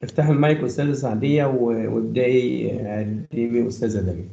افتح المايك أستاذة سعدية و- وابدأي قدمي أستاذة داليا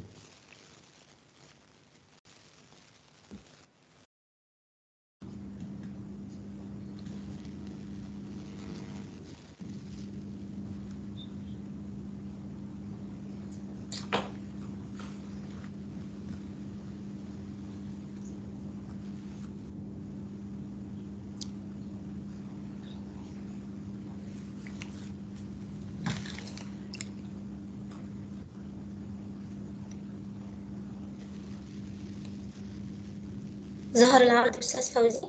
ظهر العرض أستاذ فوزي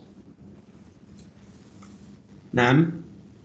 نعم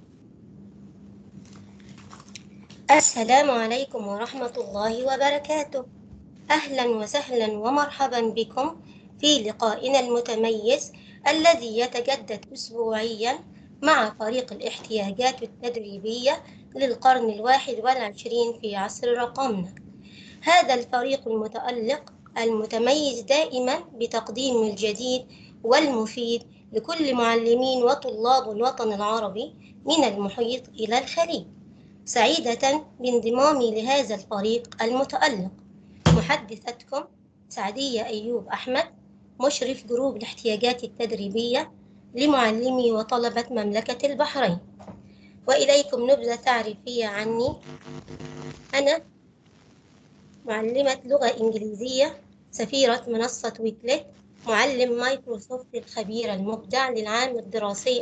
السلام عليكم ورحمة الله وبركاته أهلا وسهلا ومرحبا بكم في لقائنا المتميز الذي يتجدد أسبوعيا مع فريق الاحتياجات التدريبية للقرن الواحد والعشرين في عصر رقمنا هذا الفريق المتألق المتميز دائما بتقديم الجديد والمفيد لكل معلمين وطلاب الوطن العربي من المحيط إلى الخليج سعيدة بانضمامي لهذا الفريق المتألق محدثتكم سعدية أيوب أحمد مشرف جروب الاحتياجات التدريبية لمعلمي وطلبة مملكة البحرين وإليكم نبذة تعريفية عني أنا معلمة لغة إنجليزية سفيرة منصة ويكلت معلم مايكروسوفت الخبير المبدع للعام الدراسي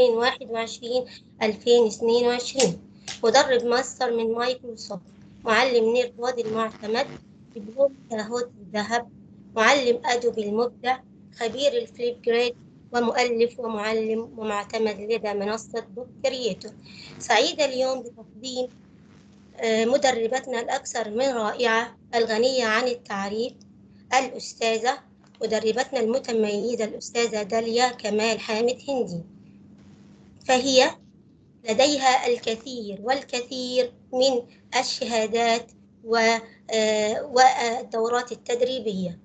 2021-2022 مدرب ماستر من مايكروسوفت معلم نير وادي المعتمد دبلوم كاهوت الذهب معلم أدوبي المبدع خبير الفليب جريد ومؤلف ومعلم ومعتمد لدى منصة بوك كرييتور سعيدة اليوم بتقديم آه، مدربتنا الأكثر من رائعة الغنية عن التعريف الأستاذة مدربتنا المتميزة الأستاذة داليا كمال حامد هندي فهي لديها الكثير والكثير من الشهادات و- آه، والدورات التدريبية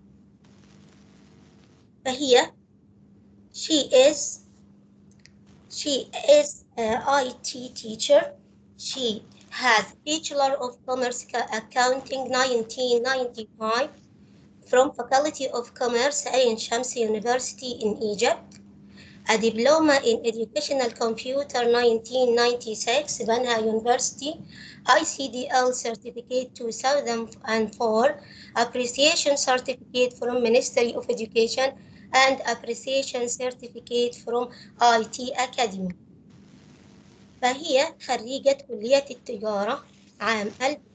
فهي she is she is a IT teacher she has Bachelor of Commerce Ca- Accounting 1995 from Faculty of Commerce Ain Shams University in Egypt a diploma in educational computer 1996 Banha University ICDL certificate 2004 appreciation certificate from Ministry of Education and appreciation certificate from IT Academy فهي خريجة كلية التجارة عام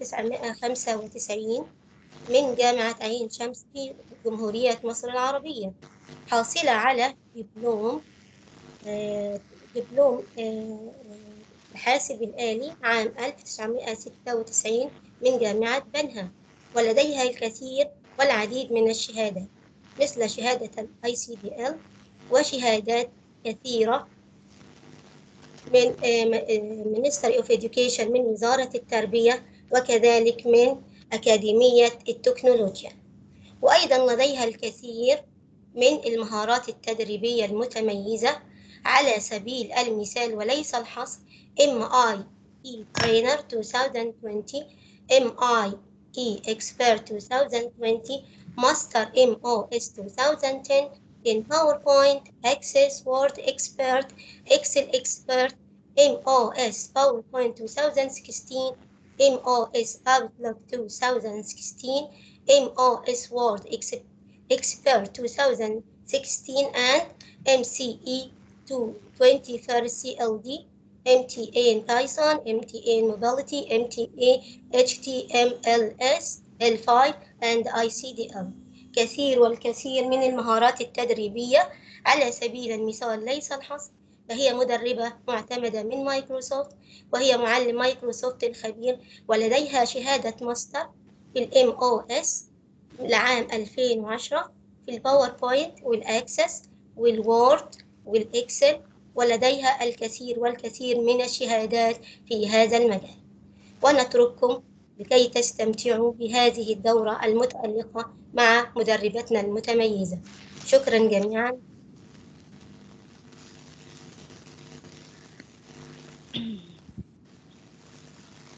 1995 من جامعة عين شمس في جمهورية مصر العربية حاصلة على دبلوم آه، دبلوم آه، الحاسب الآلي عام 1996 من جامعة بنها ولديها الكثير والعديد من الشهادات مثل شهادة الاي سي دي ال وشهادات كثيرة من Ministry of Education من وزارة التربية وكذلك من أكاديمية التكنولوجيا وأيضا لديها الكثير من المهارات التدريبية المتميزة على سبيل المثال وليس الحصر MIE Trainer 2020 MIE Expert 2020 Master MOS 2010 in PowerPoint, Access, Word Expert, Excel Expert, MOS PowerPoint 2016, MOS Outlook 2016, MOS Word Ex- Expert 2016, and MCE 223 CLD, MTA in Python, MTA in Mobility, MTA HTMLS, L5, and ICDL. كثير والكثير من المهارات التدريبية على سبيل المثال ليس الحصر فهي مدربة معتمدة من مايكروسوفت وهي معلم مايكروسوفت الخبير ولديها شهادة ماستر في الام او اس لعام 2010 في الباوربوينت والاكسس والوورد والاكسل ولديها الكثير والكثير من الشهادات في هذا المجال ونترككم لكي تستمتعوا بهذه الدورة المتألقة مع مدربتنا المتميزة شكرا جميعا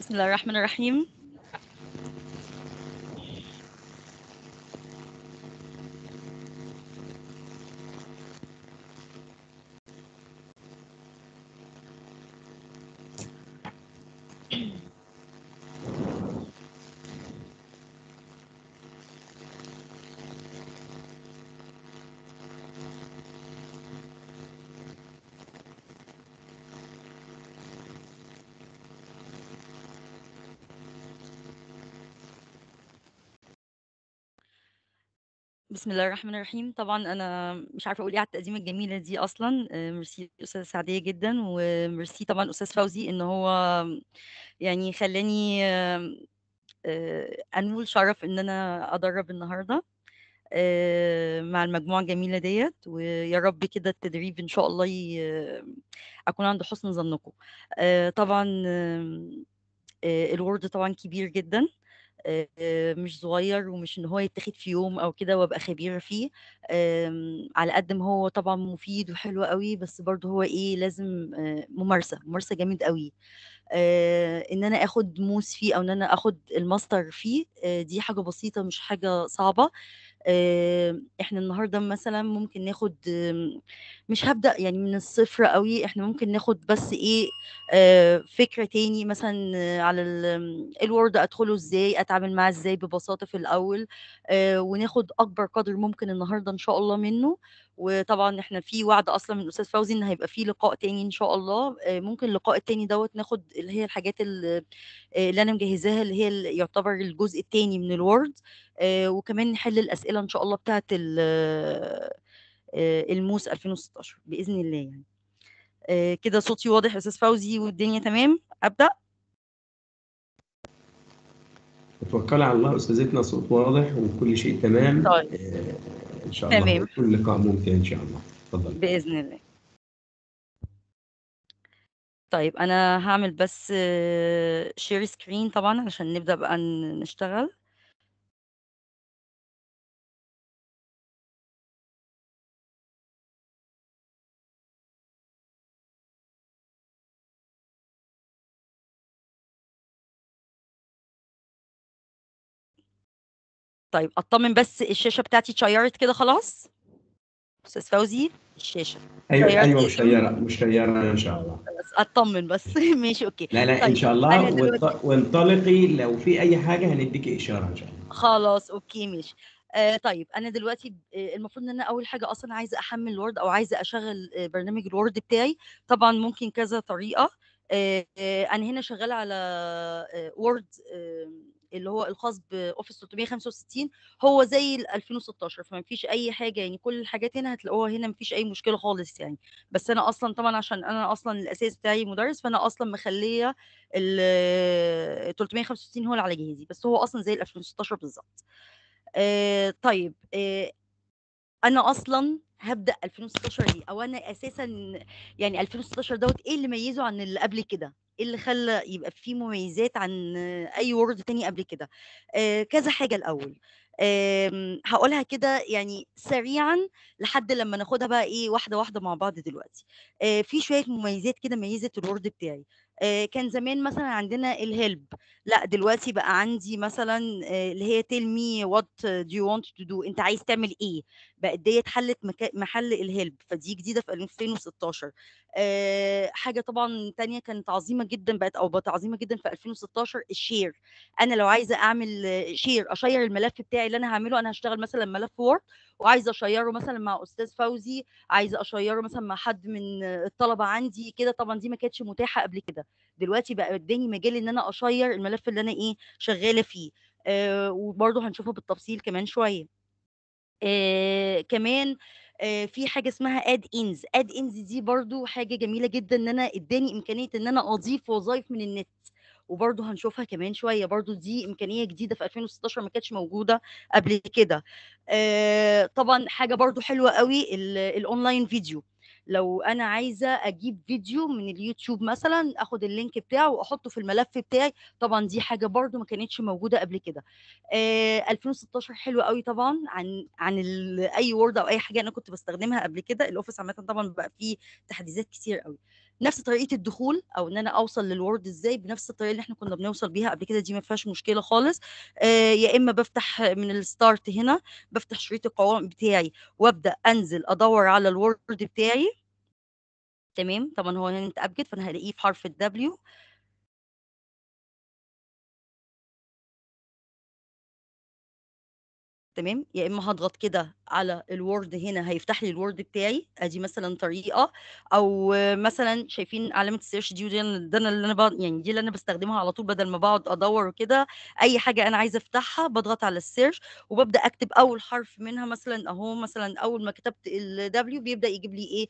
بسم الله الرحمن الرحيم بسم الله الرحمن الرحيم طبعا انا مش عارفه اقول ايه على التقديمه الجميله دي اصلا آه، ميرسي استاذه سعديه جدا وميرسي طبعا استاذ فوزي ان هو يعني خلاني آم، آه، انول شرف ان انا ادرب النهارده آه، مع المجموعه الجميله ديت ويا رب كده التدريب ان شاء الله ي- اكون عند حسن ظنكم آه، طبعا آم، آه، الورد طبعا كبير جدا آه، مش صغير ومش ان هو يتاخد في يوم او كده وابقى خبيره فيه آم، على قد ما هو طبعا مفيد وحلو قوي بس برضه هو ايه لازم آه، ممارسه ممارسه جامد قوي آه، ان انا اخد موس فيه او ان انا اخد الماستر فيه آه، دي حاجه بسيطه مش حاجه صعبه آه، احنا النهارده مثلا ممكن ناخد آم، مش هبدأ يعني من الصفر قوي احنا ممكن ناخد بس ايه آه، فكرة تاني مثلا آه، على ال- الوورد ادخله ازاي اتعامل معاه ازاي ببساطة في الاول آه، وناخد اكبر قدر ممكن النهارده ان شاء الله منه وطبعا احنا في وعد اصلا من الاستاذ فوزي ان هيبقى في لقاء تاني ان شاء الله آه، ممكن اللقاء التاني دوت ناخد اللي هي الحاجات اللي اللي انا مجهزاها اللي هي اللي يعتبر الجزء التاني من الوورد آه، وكمان نحل الأسئلة إن شاء الله بتاعة ال- آه، الموس 2016 بإذن الله يعني آه، كده صوتي واضح يا أستاذ فوزي والدنيا تمام أبدأ توكل على الله استاذتنا صوت واضح وكل شيء تمام طيب. آه، ان شاء الله تمام. ويكون لقاء ممتع ان شاء الله تفضل بإذن الله طيب أنا هعمل بس شير سكرين طبعا علشان نبدأ بقى ن- نشتغل طيب أطمن بس الشاشة بتاعتي اتشيرت كده خلاص أستاذ فوزي الشاشة ايوه شيرت ايوه يا مشيره مشيره ان شاء الله بس أطمن بس ماشي أوكي لا لا ان طيب، شاء الله أنا دلوقتي- وانط- وانطلقي لو في اي حاجه هنديك اشاره ان شاء الله خلاص اوكي ماشي آه طيب انا دلوقتي آه المفروض ان انا اول حاجه اصلا عايزه احمل الوورد او عايزه اشغل آه برنامج الوورد بتاعي طبعا ممكن كذا طريقه آه آه انا هنا شغاله على آه وورد آه اللي هو الخاص باوفيس 365 هو زي ال 2016 فما فيش اي حاجه يعني كل الحاجات هنا هتلاقوها هنا ما فيش اي مشكله خالص يعني بس انا اصلا طبعا عشان انا اصلا الاساس بتاعي مدرس فانا اصلا مخليه ال 365 هو اللي على جهازي بس هو اصلا زي ال 2016 بالظبط آه طيب آه انا اصلا هبدا 2016 ليه او انا اساسا يعني 2016 دوت ايه اللي ميزه عن اللي قبل كده ايه اللي خلى يبقى فيه مميزات عن آه، اي وورد تاني قبل كده آه كذا حاجه الاول آم، هقولها كده يعني سريعا لحد لما ناخدها بقى ايه واحده واحده مع بعض دلوقتي آه في شويه مميزات كده ميزت الوورد بتاعي آه كان زمان مثلا عندنا الهيلب لا دلوقتي بقى عندي مثلا آه، اللي هي tell me what do you want to do انت عايز تعمل ايه بقت ديت حلت مكا... محل الهيلب فدي جديده في 2016 آه حاجه طبعا تانية كانت عظيمه جدا بقت او بقت عظيمه جدا في 2016 الشير انا لو عايزه اعمل آه، شير اشير الملف بتاعي اللي انا هعمله انا هشتغل مثلا ملف وورد وعايزه اشيره مثلا مع استاذ فوزي عايزه اشيره مثلا مع حد من آه، الطلبه عندي كده طبعا دي ما كانتش متاحه قبل كده دلوقتي بقى اداني مجال ان انا اشير الملف اللي انا ايه شغاله فيه آه وبرضه هنشوفها بالتفصيل كمان شويه آه كمان آه في حاجه اسمها اد انز اد انز دي برضو حاجه جميله جدا ان انا اداني امكانيه ان انا اضيف وظائف من النت وبرضه هنشوفها كمان شويه برضه دي امكانيه جديده في 2016 ما كانتش موجوده قبل كده آه طبعا حاجه برضه حلوه قوي ال- الاونلاين فيديو لو انا عايزه اجيب فيديو من اليوتيوب مثلا اخد اللينك بتاعه واحطه في الملف بتاعي طبعا دي حاجه برضو ما كانتش موجوده قبل كده آه 2016 حلو قوي طبعا عن عن ال- اي وورد او اي حاجه انا كنت بستخدمها قبل كده الاوفيس عامه طبعا بقى فيه تحديثات كتير قوي نفس طريقه الدخول او ان انا اوصل للوورد ازاي بنفس الطريقه اللي احنا كنا بنوصل بيها قبل كده دي ما فيهاش مشكله خالص آه يا اما بفتح من الستارت هنا بفتح شريط القوائم بتاعي وابدا انزل ادور على الوورد بتاعي تمام طبعا هو هنا متأبجد فانا هلاقيه في حرف الدبليو تمام يا اما هضغط كده على الوورد هنا هيفتح لي الوورد بتاعي ادي مثلا طريقه او مثلا شايفين علامه السيرش دي ودي أنا- ده أنا اللي انا بقعد يعني دي اللي انا بستخدمها على طول بدل ما بقعد ادور وكده اي حاجه انا عايزه افتحها بضغط على السيرش وببدا اكتب اول حرف منها مثلا اهو مثلا اول ما كتبت الدبليو بيبدا يجيب لي ايه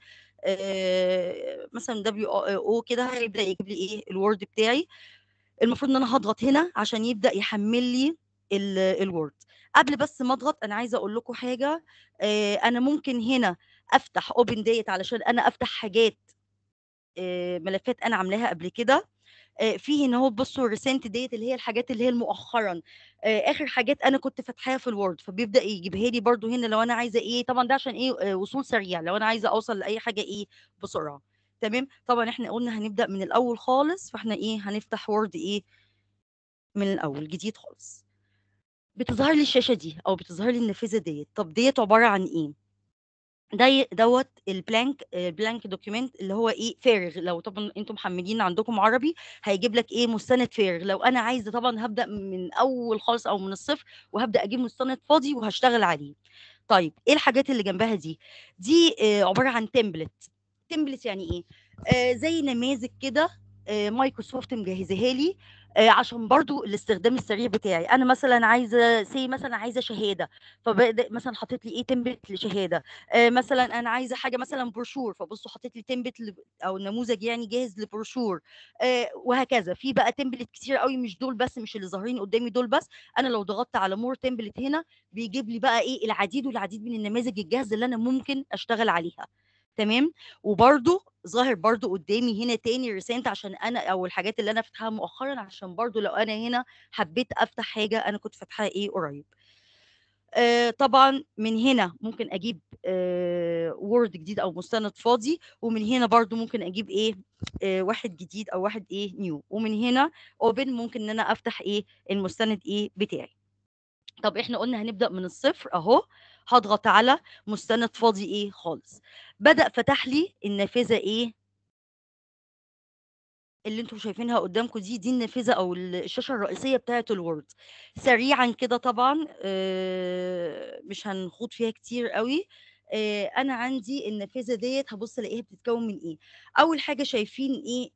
آه مثلا دبليو او كده هيبدا يجيب لي ايه الوورد بتاعي المفروض ان انا هضغط هنا عشان يبدا يحمل لي ال- الوورد قبل بس ما اضغط انا عايزه اقول لكم حاجه آه، انا ممكن هنا افتح اوبن ديت علشان انا افتح حاجات آه، ملفات انا عاملاها قبل كده آه، في هنا اهو بصوا الريسنت ديت اللي هي الحاجات اللي هي مؤخرا آه، اخر حاجات انا كنت فاتحاها في الوورد فبيبدا يجيبها لي برضو هنا لو انا عايزه ايه طبعا ده عشان ايه آه، وصول سريع لو انا عايزه اوصل لاي حاجه ايه بسرعه تمام طبعا احنا قلنا هنبدا من الاول خالص فاحنا ايه هنفتح وورد ايه من الاول جديد خالص بتظهر لي الشاشه دي او بتظهر لي النافذه ديت طب ديت عباره عن ايه ده دوت البلانك البلانك دوكيمنت اللي هو ايه فارغ لو طبعا انتم محملين عندكم عربي هيجيب لك ايه مستند فارغ لو انا عايزه طبعا هبدا من اول خالص او من الصفر وهبدا اجيب مستند فاضي وهشتغل عليه طيب ايه الحاجات اللي جنبها دي دي آه، عباره عن تمبلت تمبلت يعني ايه آه، زي نماذج كده آه، مايكروسوفت مجهزاها لي آه، عشان برضو الاستخدام السريع بتاعي انا مثلا عايزه سي مثلا عايزه شهاده فبدا مثلا حاطط لي ايه تمبلت لشهاده آه، مثلا انا عايزه حاجه مثلا بروشور فبصوا حاطط لي تمبلت ل- او نموذج يعني جاهز لبروشور آه، وهكذا في بقى تمبلت كتير قوي مش دول بس مش اللي ظاهرين قدامي دول بس انا لو ضغطت على مور تمبلت هنا بيجيب لي بقى ايه العديد والعديد من النماذج الجاهزه اللي انا ممكن اشتغل عليها تمام وبرده ظاهر برده قدامي هنا تاني ريسنت عشان انا او الحاجات اللي انا فاتحاها مؤخرا عشان برده لو انا هنا حبيت افتح حاجه انا كنت فاتحاها ايه قريب آه طبعا من هنا ممكن اجيب آه وورد جديد او مستند فاضي ومن هنا برضو ممكن اجيب ايه آه واحد جديد او واحد ايه نيو ومن هنا اوبن ممكن ان انا افتح ايه المستند ايه بتاعي طب احنا قلنا هنبدا من الصفر اهو هضغط على مستند فاضي ايه خالص بدا فتح لي النافذه ايه اللي انتم شايفينها قدامكم دي دي النافذه او ال- الشاشه الرئيسيه بتاعه الوورد سريعا كده طبعا آه، مش هنخوض فيها كتير قوي آه، انا عندي النافذه ديت هبص الاقيها بتتكون من ايه اول حاجه شايفين ايه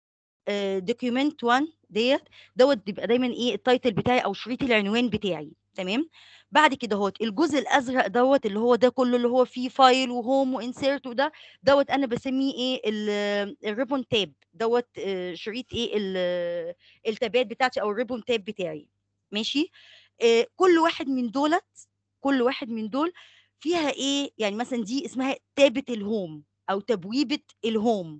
دوكيومنت 1 ديت دوت بيبقى دايما ايه التايتل بتاعي او شريط العنوان بتاعي تمام بعد كده هوت الجزء الازرق دوت اللي هو ده كله اللي هو فيه فايل وهوم وانسيرت وده دوت انا بسميه ايه الريبون تاب دوت آه، شريط ايه ال- التابات بتاعتي او الريبون تاب بتاعي ماشي آه، كل واحد من دولت كل واحد من دول فيها ايه يعني مثلا دي اسمها تابة الهوم او تبويبة الهوم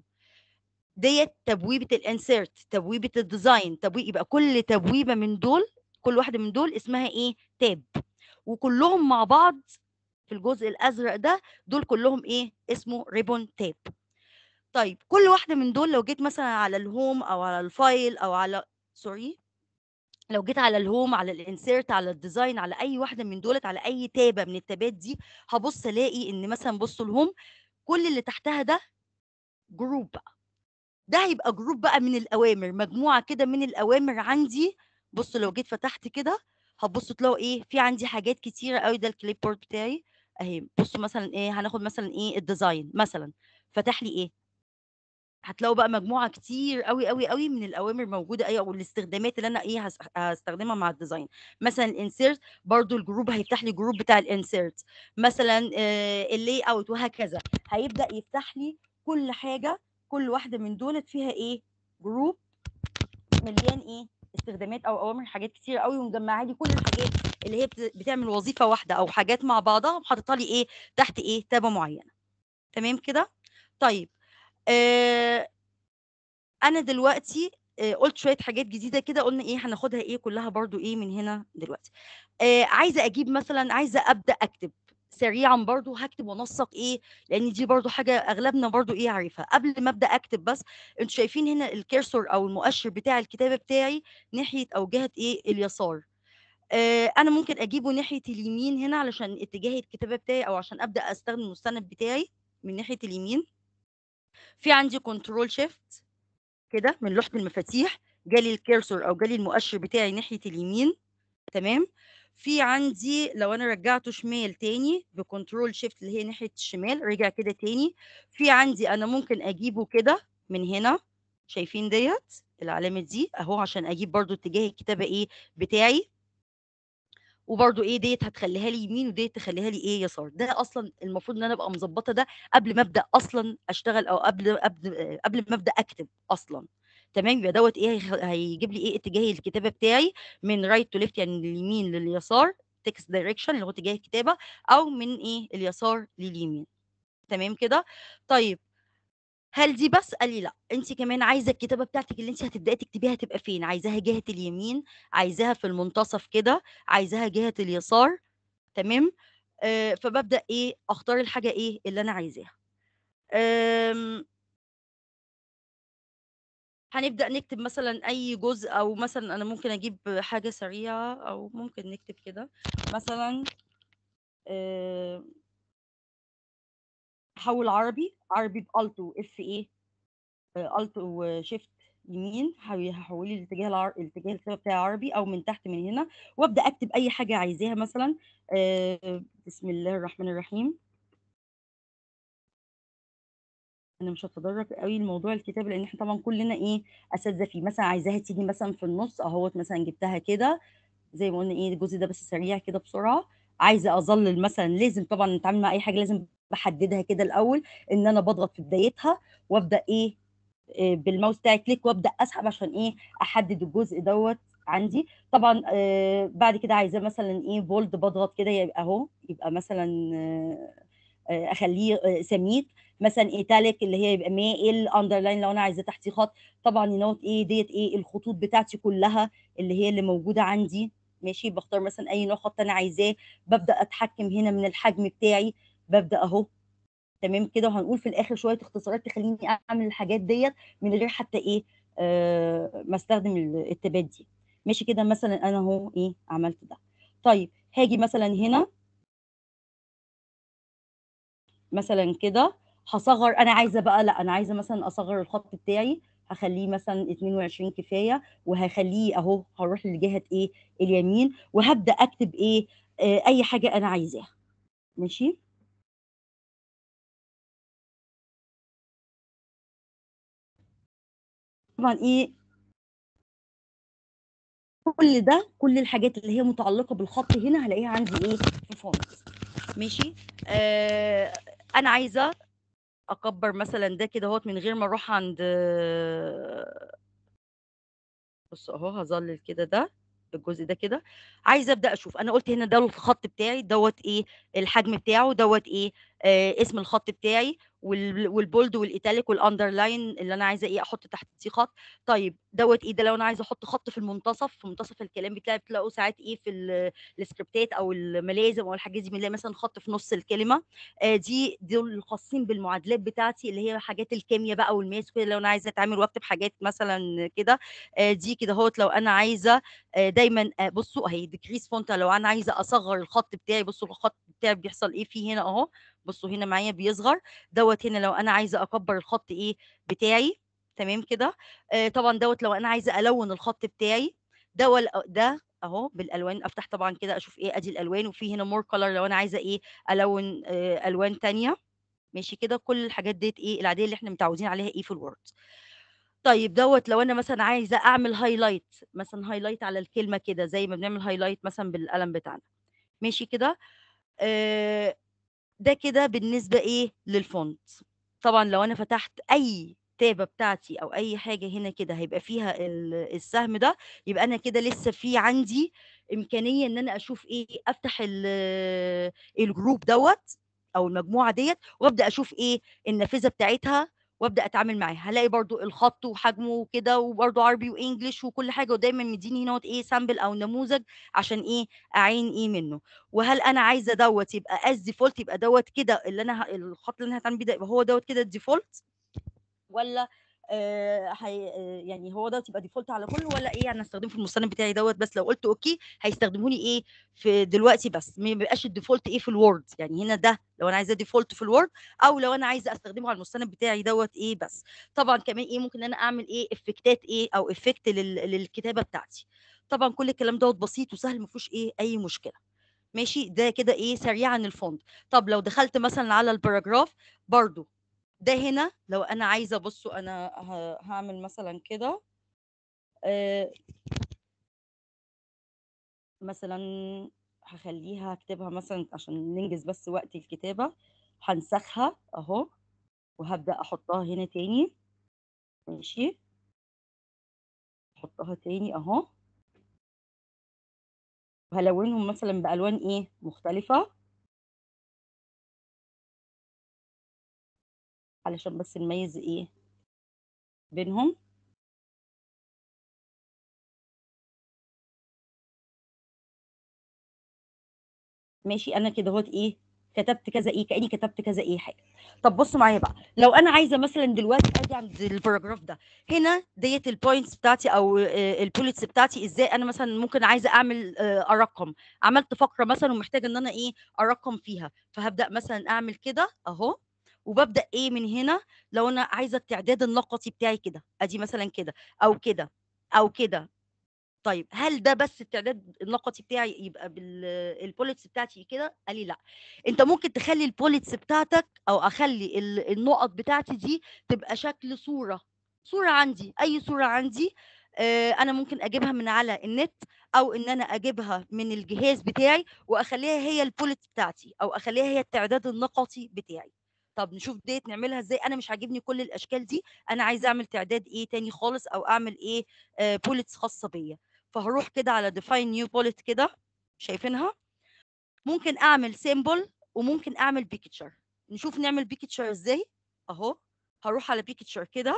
ديت تبويبه الانسيرت تبويبه الديزاين تبويب يبقى كل تبويبه من دول كل واحده من دول اسمها ايه تاب وكلهم مع بعض في الجزء الازرق ده دول كلهم ايه اسمه ريبون تاب طيب كل واحده من دول لو جيت مثلا على الهوم او على الفايل او على سوري لو جيت على الهوم على الانسيرت على الديزاين على اي واحده من دولت على اي تابه من التابات دي هبص الاقي ان مثلا بصوا الهوم كل اللي تحتها ده جروب بقى ده هيبقى جروب بقى من الأوامر مجموعة كده من الأوامر عندي بصوا لو جيت فتحت كده هتبصوا تلاقوا ايه في عندي حاجات كتيرة قوي ده الكليب بورد بتاعي اهي بصوا مثلا ايه هناخد مثلا ايه الديزاين مثلا فتح لي ايه هتلاقوا بقى مجموعة كتير قوي قوي قوي من الأوامر موجودة ايه او الاستخدامات اللي انا ايه هس- هستخدمها مع الديزاين مثلا الانسيرت برضو الجروب هيفتح لي جروب بتاع الانسيرت مثلا آه اللي اوت وهكذا هيبدأ يفتح لي كل حاجة كل واحدة من دولت فيها ايه جروب مليان ايه استخدامات او اوامر حاجات كتير قوي ومجمعه لي كل الحاجات اللي هي بت- بتعمل وظيفه واحده او حاجات مع بعضها وحاططها لي ايه تحت ايه تابه معينه تمام كده طيب آه انا دلوقتي آه قلت شويه حاجات جديده كده قلنا ايه هناخدها ايه كلها برضو ايه من هنا دلوقتي آه عايزه اجيب مثلا عايزه ابدا اكتب سريعا برضو هكتب وانسق ايه لان دي برضو حاجه اغلبنا برضو ايه عارفها قبل ما ابدا اكتب بس انتوا شايفين هنا الكيرسور او المؤشر بتاع الكتابه بتاعي ناحيه او جهه ايه اليسار آه انا ممكن اجيبه ناحيه اليمين هنا علشان اتجاه الكتابه بتاعي او عشان ابدا استخدم المستند بتاعي من ناحيه اليمين في عندي كنترول شيفت كده من لوحه المفاتيح جالي الكيرسور او جالي المؤشر بتاعي ناحيه اليمين تمام في عندي لو انا رجعته شمال تاني بكنترول شيفت اللي هي ناحيه الشمال رجع كده تاني في عندي انا ممكن اجيبه كده من هنا شايفين ديت العلامه دي اهو عشان اجيب برضو اتجاه الكتابه ايه بتاعي وبرضو ايه ديت هتخليها لي يمين وديت تخليها لي ايه يسار ده اصلا المفروض ان انا ابقى مظبطه ده قبل ما ابدا اصلا اشتغل او قبل قبل قبل ما ابدا اكتب اصلا تمام يبقى دوت ايه هيخ- هيجيب لي ايه اتجاه الكتابه بتاعي من رايت تو ليفت يعني من اليمين لليسار تكست دايركشن اللي هو اتجاه الكتابه او من ايه اليسار لليمين تمام كده طيب هل دي بس قال لي لا انت كمان عايزه الكتابه بتاعتك اللي انت هتبداي تكتبيها تبقى فين عايزاها جهه اليمين عايزاها في المنتصف كده عايزاها جهه اليسار تمام آه فببدا ايه اختار الحاجه ايه اللي انا عايزاها آم، هنبدأ نكتب مثلا أي جزء أو مثلا أنا ممكن أجيب حاجة سريعة أو ممكن نكتب كده مثلا آه، حول عربي عربي بألت وإف إيه ألت وشيفت يمين هي- هحول لي الاتجاه العر... الاتجاه الكتابة بتاعي عربي أو من تحت من هنا وأبدأ أكتب أي حاجة عايزاها مثلا آه، بسم الله الرحمن الرحيم انا مش هتدرج قوي لموضوع الكتاب لان احنا طبعا كلنا ايه اساتذه فيه مثلا عايزاها تيجي مثلا في النص اهوت مثلا جبتها كده زي ما قلنا ايه الجزء ده بس سريع كده بسرعه عايزه اظلل مثلا لازم طبعا نتعامل مع اي حاجه لازم بحددها كده الاول ان انا بضغط في بدايتها وابدا ايه آه، بالماوس بتاعي كليك وابدا اسحب عشان ايه احدد الجزء دوت عندي طبعا آه، بعد كده عايزاه مثلا ايه بولد بضغط كده يبقى اهو يبقى مثلا آه، آه، اخليه آه، سميك مثلا ايتاليك اللي هي يبقى مائل اندرلاين لو انا عايزاه تحتيه خط طبعا ينوت ايه ديت ايه الخطوط بتاعتي كلها اللي هي اللي موجوده عندي ماشي بختار مثلا اي نوع خط انا عايزاه ببدا اتحكم هنا من الحجم بتاعي ببدا اهو تمام كده وهنقول في الاخر شويه اختصارات تخليني اعمل الحاجات ديت من غير حتى ايه آه ما استخدم ال- التبات دي ماشي كده مثلا انا اهو ايه عملت ده طيب هاجي مثلا هنا مثلا كده هصغر انا عايزه بقى لا انا عايزه مثلا اصغر الخط بتاعي هخليه مثلا 22 كفايه وهخليه اهو هروح لجهه ايه اليمين وهبدا اكتب ايه آه اي حاجه انا عايزاها ماشي طبعا ايه كل ده كل الحاجات اللي هي متعلقه بالخط هنا هلاقيها عندي ايه في فونت ماشي آه انا عايزه اكبر مثلا ده كده اهوت من غير ما اروح عند بص اهو هظلل كده ده الجزء ده كده عايزه ابدا اشوف انا قلت هنا ده الخط بتاعي دوت ايه الحجم بتاعه دوت ايه آه اسم الخط بتاعي وال- والبولد والايتاليك والاندرلاين اللي انا عايزه ايه احط تحتيه خط طيب دوت ايه ده لو انا عايزه احط خط في المنتصف في منتصف الكلام بتاعي بتلاقوا ساعات ايه في ال- السكريبتات او الملازم او الحاجات دي بنلاقي مثلا خط في نص الكلمه آه دي دول الخاصين بالمعادلات بتاعتي اللي هي حاجات الكيمياء بقى والماس كده لو انا عايزه اتعامل واكتب حاجات مثلا كده آه دي كده اهوت لو انا عايزه آه دايما آه بصوا اهي ديكريس فونت لو انا عايزه اصغر الخط بتاعي بصوا الخط بتاعي بيحصل ايه فيه هنا اهو بصوا هنا معايا بيصغر دوت هنا لو انا عايزه اكبر الخط ايه بتاعي تمام كده آه طبعا دوت لو انا عايزه الون الخط بتاعي ده وال- ده اهو بالالوان افتح طبعا كده اشوف ايه ادي الالوان وفي هنا مور كلر لو انا عايزه ايه الون آه الوان تانية ماشي كده كل الحاجات ديت ايه العاديه اللي احنا متعودين عليها ايه في الوورد طيب دوت لو انا مثلا عايزه اعمل هايلايت مثلا هايلايت على الكلمه كده زي ما بنعمل هايلايت مثلا بالقلم بتاعنا ماشي كده آه ده كده بالنسبه ايه للفونت طبعا لو انا فتحت اي تابه بتاعتي او اي حاجه هنا كده هيبقى فيها ال- السهم ده يبقى انا كده لسه في عندي امكانيه ان انا اشوف ايه افتح ال- الجروب دوت او المجموعه ديت وابدا اشوف ايه النافذه بتاعتها وابدا اتعامل معاه هلاقي برضو الخط وحجمه وكده وبرضو عربي وانجليش وكل حاجه ودايما مديني هنا ايه سامبل او نموذج عشان ايه اعين ايه منه وهل انا عايزه دوت يبقى از ديفولت يبقى دوت كده اللي انا ه- الخط اللي انا هتعامل بيه ده يبقى هو دوت كده الديفولت ولا آه هي آه يعني هو دوت يبقى ديفولت على كله ولا ايه انا استخدمه في المستند بتاعي دوت بس لو قلت اوكي هيستخدموا لي ايه في دلوقتي بس ما يبقاش الديفولت ايه في الوورد يعني هنا ده لو انا عايزاه ديفولت في الوورد او لو انا عايزه استخدمه على المستند بتاعي دوت ايه بس طبعا كمان ايه ممكن ان انا اعمل ايه افكتات ايه او افكت للكتابه بتاعتي طبعا كل الكلام دوت بسيط وسهل ما فيهوش ايه اي مشكله ماشي ده كده ايه سريعا الفونت طب لو دخلت مثلا على الباراجراف برضو ده هنا لو انا عايزه بصوا انا ه- هعمل مثلا كده آه، مثلا هخليها اكتبها مثلا عشان ننجز بس وقت الكتابه هنسخها اهو وهبدا احطها هنا تاني ماشي احطها تاني اهو وهلونهم مثلا بالوان ايه مختلفه علشان بس نميز ايه بينهم ماشي انا كده اهوت ايه كتبت كذا ايه كاني كتبت كذا ايه حاجه طب بصوا معايا بقى لو انا عايزه مثلا دلوقتي اجي عند الباراجراف ده هنا ديت البوينتس بتاعتي او البوليتس بتاعتي ازاي انا مثلا ممكن عايزه اعمل آه، ارقم عملت فقره مثلا ومحتاجه ان انا ايه ارقم فيها فهبدا مثلا اعمل كده اهو وببدا ايه من هنا لو انا عايزه التعداد النقطي بتاعي كده ادي مثلا كده او كده او كده طيب هل ده بس التعداد النقطي بتاعي يبقى بالبوليتس بتاعتي كده قال لي لا انت ممكن تخلي البوليتس بتاعتك او اخلي ال- النقط بتاعتي دي تبقى شكل صوره صوره عندي اي صوره عندي آه، انا ممكن اجيبها من على النت او ان انا اجيبها من الجهاز بتاعي واخليها هي البوليت بتاعتي او اخليها هي التعداد النقطي بتاعي طب نشوف ديت نعملها ازاي انا مش عاجبني كل الاشكال دي انا عايزه اعمل تعداد ايه تاني خالص او اعمل ايه بوليتس خاصه بيا فهروح كده على define new bullet كده شايفينها ممكن اعمل symbol وممكن اعمل picture نشوف نعمل picture ازاي اهو هروح على picture كده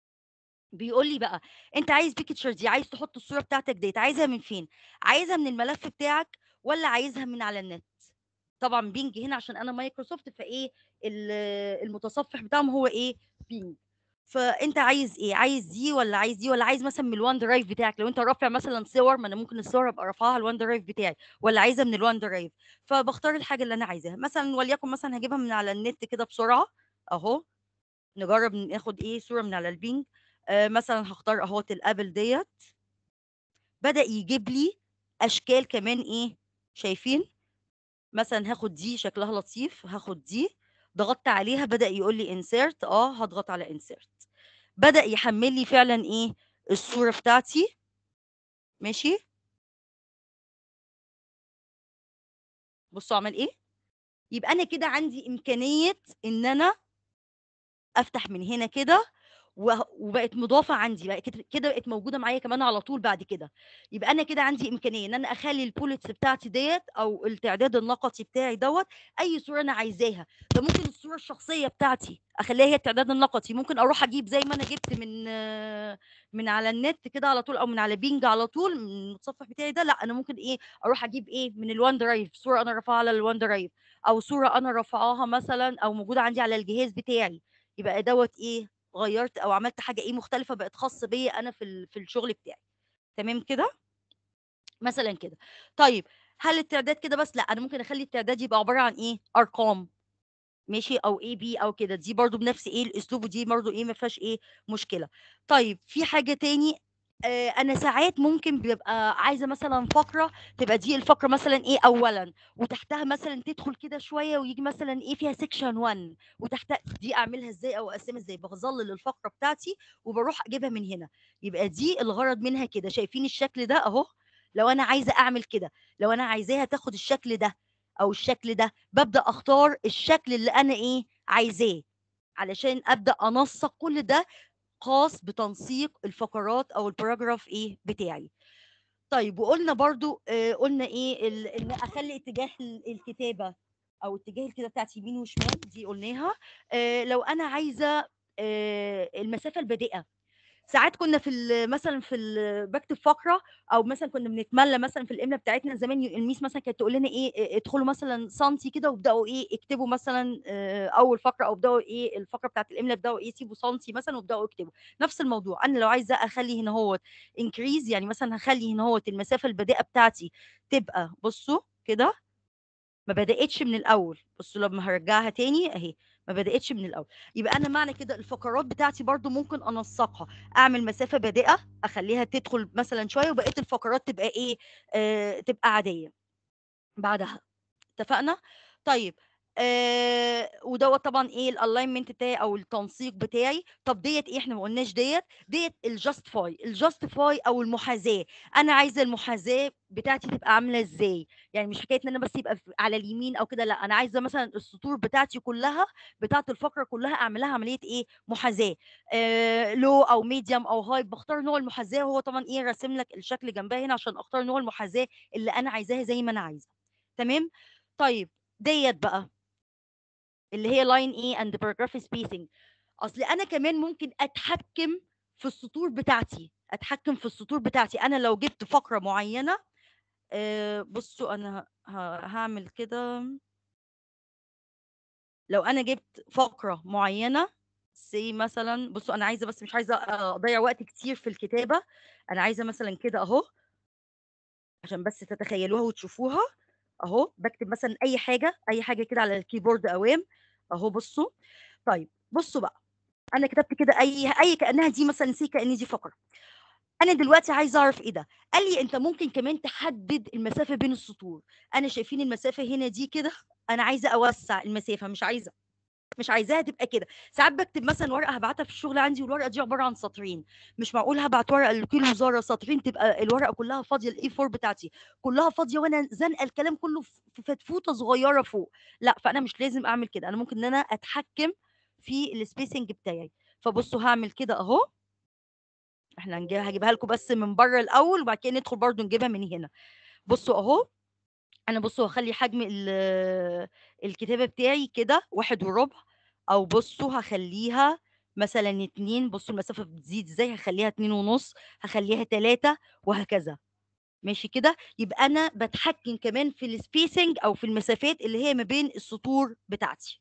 بيقول لي بقى انت عايز بيكتشر دي عايز تحط الصوره بتاعتك ديت عايزها من فين عايزها من الملف بتاعك ولا عايزها من على النت طبعا بينج هنا عشان انا مايكروسوفت فايه ال- المتصفح بتاعهم هو ايه بينج فانت عايز ايه عايز دي ولا عايز دي ولا عايز مثلا من الوان درايف بتاعك لو انت رافع مثلا صور ما انا ممكن الصور ابقى رافعها على الوان درايف بتاعي ولا عايزها من الوان درايف فبختار الحاجه اللي انا عايزاها مثلا وليكن مثلا هجيبها من على النت كده بسرعه اهو نجرب ناخد ايه صوره من على البينج آه مثلا هختار اهوت الابل ديت بدا يجيب لي اشكال كمان ايه شايفين مثلا هاخد دي شكلها لطيف هاخد دي ضغطت عليها بدا يقول لي انسيرت اه هضغط على انسيرت بدا يحمل لي فعلا ايه الصوره بتاعتي ماشي بصوا عمل ايه يبقى انا كده عندي امكانيه ان انا افتح من هنا كده وه- وبقت مضافه عندي بقى كده كده بقت موجوده معايا كمان على طول بعد كده يبقى انا كده عندي امكانيه ان انا اخلي البوليتس بتاعتي ديت او التعداد النقطي بتاعي دوت اي صوره انا عايزاها ده ممكن الصوره الشخصيه بتاعتي اخليها هي التعداد النقطي ممكن اروح اجيب زي ما انا جبت من آه، من على النت كده على طول او من على بينج على طول من المتصفح بتاعي ده لا انا ممكن ايه اروح اجيب ايه من الوان درايف صوره انا رافعاها على الوان درايف او صوره انا رافعاها مثلا او موجوده عندي على الجهاز بتاعي يبقى دوت ايه غيرت او عملت حاجه ايه مختلفه بقت خاصه بيا انا في ال- في الشغل بتاعي تمام كده مثلا كده طيب هل التعداد كده بس لا انا ممكن اخلي التعداد يبقى عباره عن ايه ارقام ماشي او اي بي او كده دي برضو بنفس ايه الاسلوب ودي برضو ايه ما فيهاش ايه مشكله طيب في حاجه تاني آه انا ساعات ممكن بيبقى عايزه مثلا فقره تبقى دي الفقره مثلا ايه اولا وتحتها مثلا تدخل كده شويه ويجي مثلا ايه فيها سيكشن 1 وتحتها دي اعملها ازاي او اقسمها ازاي بظلل الفقره بتاعتي وبروح اجيبها من هنا يبقى دي الغرض منها كده شايفين الشكل ده اهو لو انا عايزه اعمل كده لو انا عايزاها تاخد الشكل ده او الشكل ده ببدا اختار الشكل اللي انا ايه عايزاه علشان ابدا انسق كل ده خاص بتنسيق الفقرات او الباراجراف ايه بتاعي طيب وقلنا برضو آه قلنا ايه ال- ان اخلي اتجاه ال- الكتابه او اتجاه الكتابه بتاعتي يمين وشمال دي قلناها آه لو انا عايزه آه، المسافه البادئه ساعات كنا في ال- مثلا في ال- بكتب فقره او مثلا كنا بنتملى مثلا في الاملا بتاعتنا زمان ي- الميس مثلا كانت تقول لنا ايه إيه، ادخلوا مثلا سنتي كده وابداوا ايه اكتبوا مثلا آه، اول فقره او ابداوا ايه الفقره بتاعت الاملا ابداوا ايه سيبوا سنتي مثلا وابداوا اكتبوا نفس الموضوع انا لو عايزه اخلي هنا هو انكريز يعني مثلا هخلي هنا هو المسافه البادئه بتاعتي تبقى بصوا كده ما بدأتش من الأول بصوا لما هرجعها تاني أهي ما بدأتش من الأول يبقى أنا معنى كده الفقرات بتاعتي برضو ممكن أنسقها أعمل مسافة بادئة أخليها تدخل مثلا شوية وبقية الفقرات تبقى إيه آه تبقى عادية بعدها اتفقنا طيب آه ودوت طبعا ايه الالاينمنت بتاعي او التنسيق بتاعي طب ديت ايه احنا ما قلناش ديت ديت الجاستيفاي الجاستيفاي او المحاذاه انا عايزه المحاذاه بتاعتي تبقى عامله ازاي يعني مش حكايه ان انا بس يبقى في- على اليمين او كده لا انا عايزه مثلا السطور بتاعتي كلها بتاعت الفقره كلها اعمل لها عمليه ايه محاذاه آه لو او ميديوم او هاي بختار نوع المحاذاه هو طبعا ايه راسم لك الشكل جنبها هنا عشان اختار نوع المحاذاه اللي انا عايزاها زي ما انا عايزه تمام طيب ديت بقى اللي هي لاين ايه اند باراجراف سبيسنج اصل انا كمان ممكن اتحكم في السطور بتاعتي اتحكم في السطور بتاعتي انا لو جبت فقره معينه آه، بصوا انا ه- هعمل كده لو انا جبت فقره معينه سي مثلا بصوا انا عايزه بس مش عايزه اضيع وقت كتير في الكتابه انا عايزه مثلا كده اهو عشان بس تتخيلوها وتشوفوها اهو بكتب مثلا اي حاجه اي حاجه كده على الكيبورد اوام اهو بصوا طيب بصوا بقى انا كتبت كده اي اي كانها دي مثلا سي كان دي فقره انا دلوقتي عايزه اعرف ايه ده قال لي انت ممكن كمان تحدد المسافه بين السطور انا شايفين المسافه هنا دي كده انا عايزه اوسع المسافه مش عايزه مش عايزاها تبقى كده ساعات بكتب مثلا ورقه هبعتها في الشغل عندي والورقه دي عباره عن سطرين مش معقول هبعت ورقه لكل وزاره سطرين تبقى الورقه كلها فاضيه الاي 4 بتاعتي كلها فاضيه وانا زنقه الكلام كله في فتفوته صغيره فوق لا فانا مش لازم اعمل كده انا ممكن ان انا اتحكم في السبيسنج بتاعي فبصوا هعمل كده اهو احنا هنجي- هجيبها لكم بس من بره الاول وبعد كده ندخل برضو نجيبها من هنا بصوا اهو انا بصوا هخلي حجم ال- الكتابه بتاعي كده واحد وربع او بصوا هخليها مثلا اتنين بصوا المسافه بتزيد ازاي هخليها اتنين ونص هخليها تلاته وهكذا ماشي كده يبقى انا بتحكم كمان في السبيسنج او في المسافات اللي هي ما بين السطور بتاعتي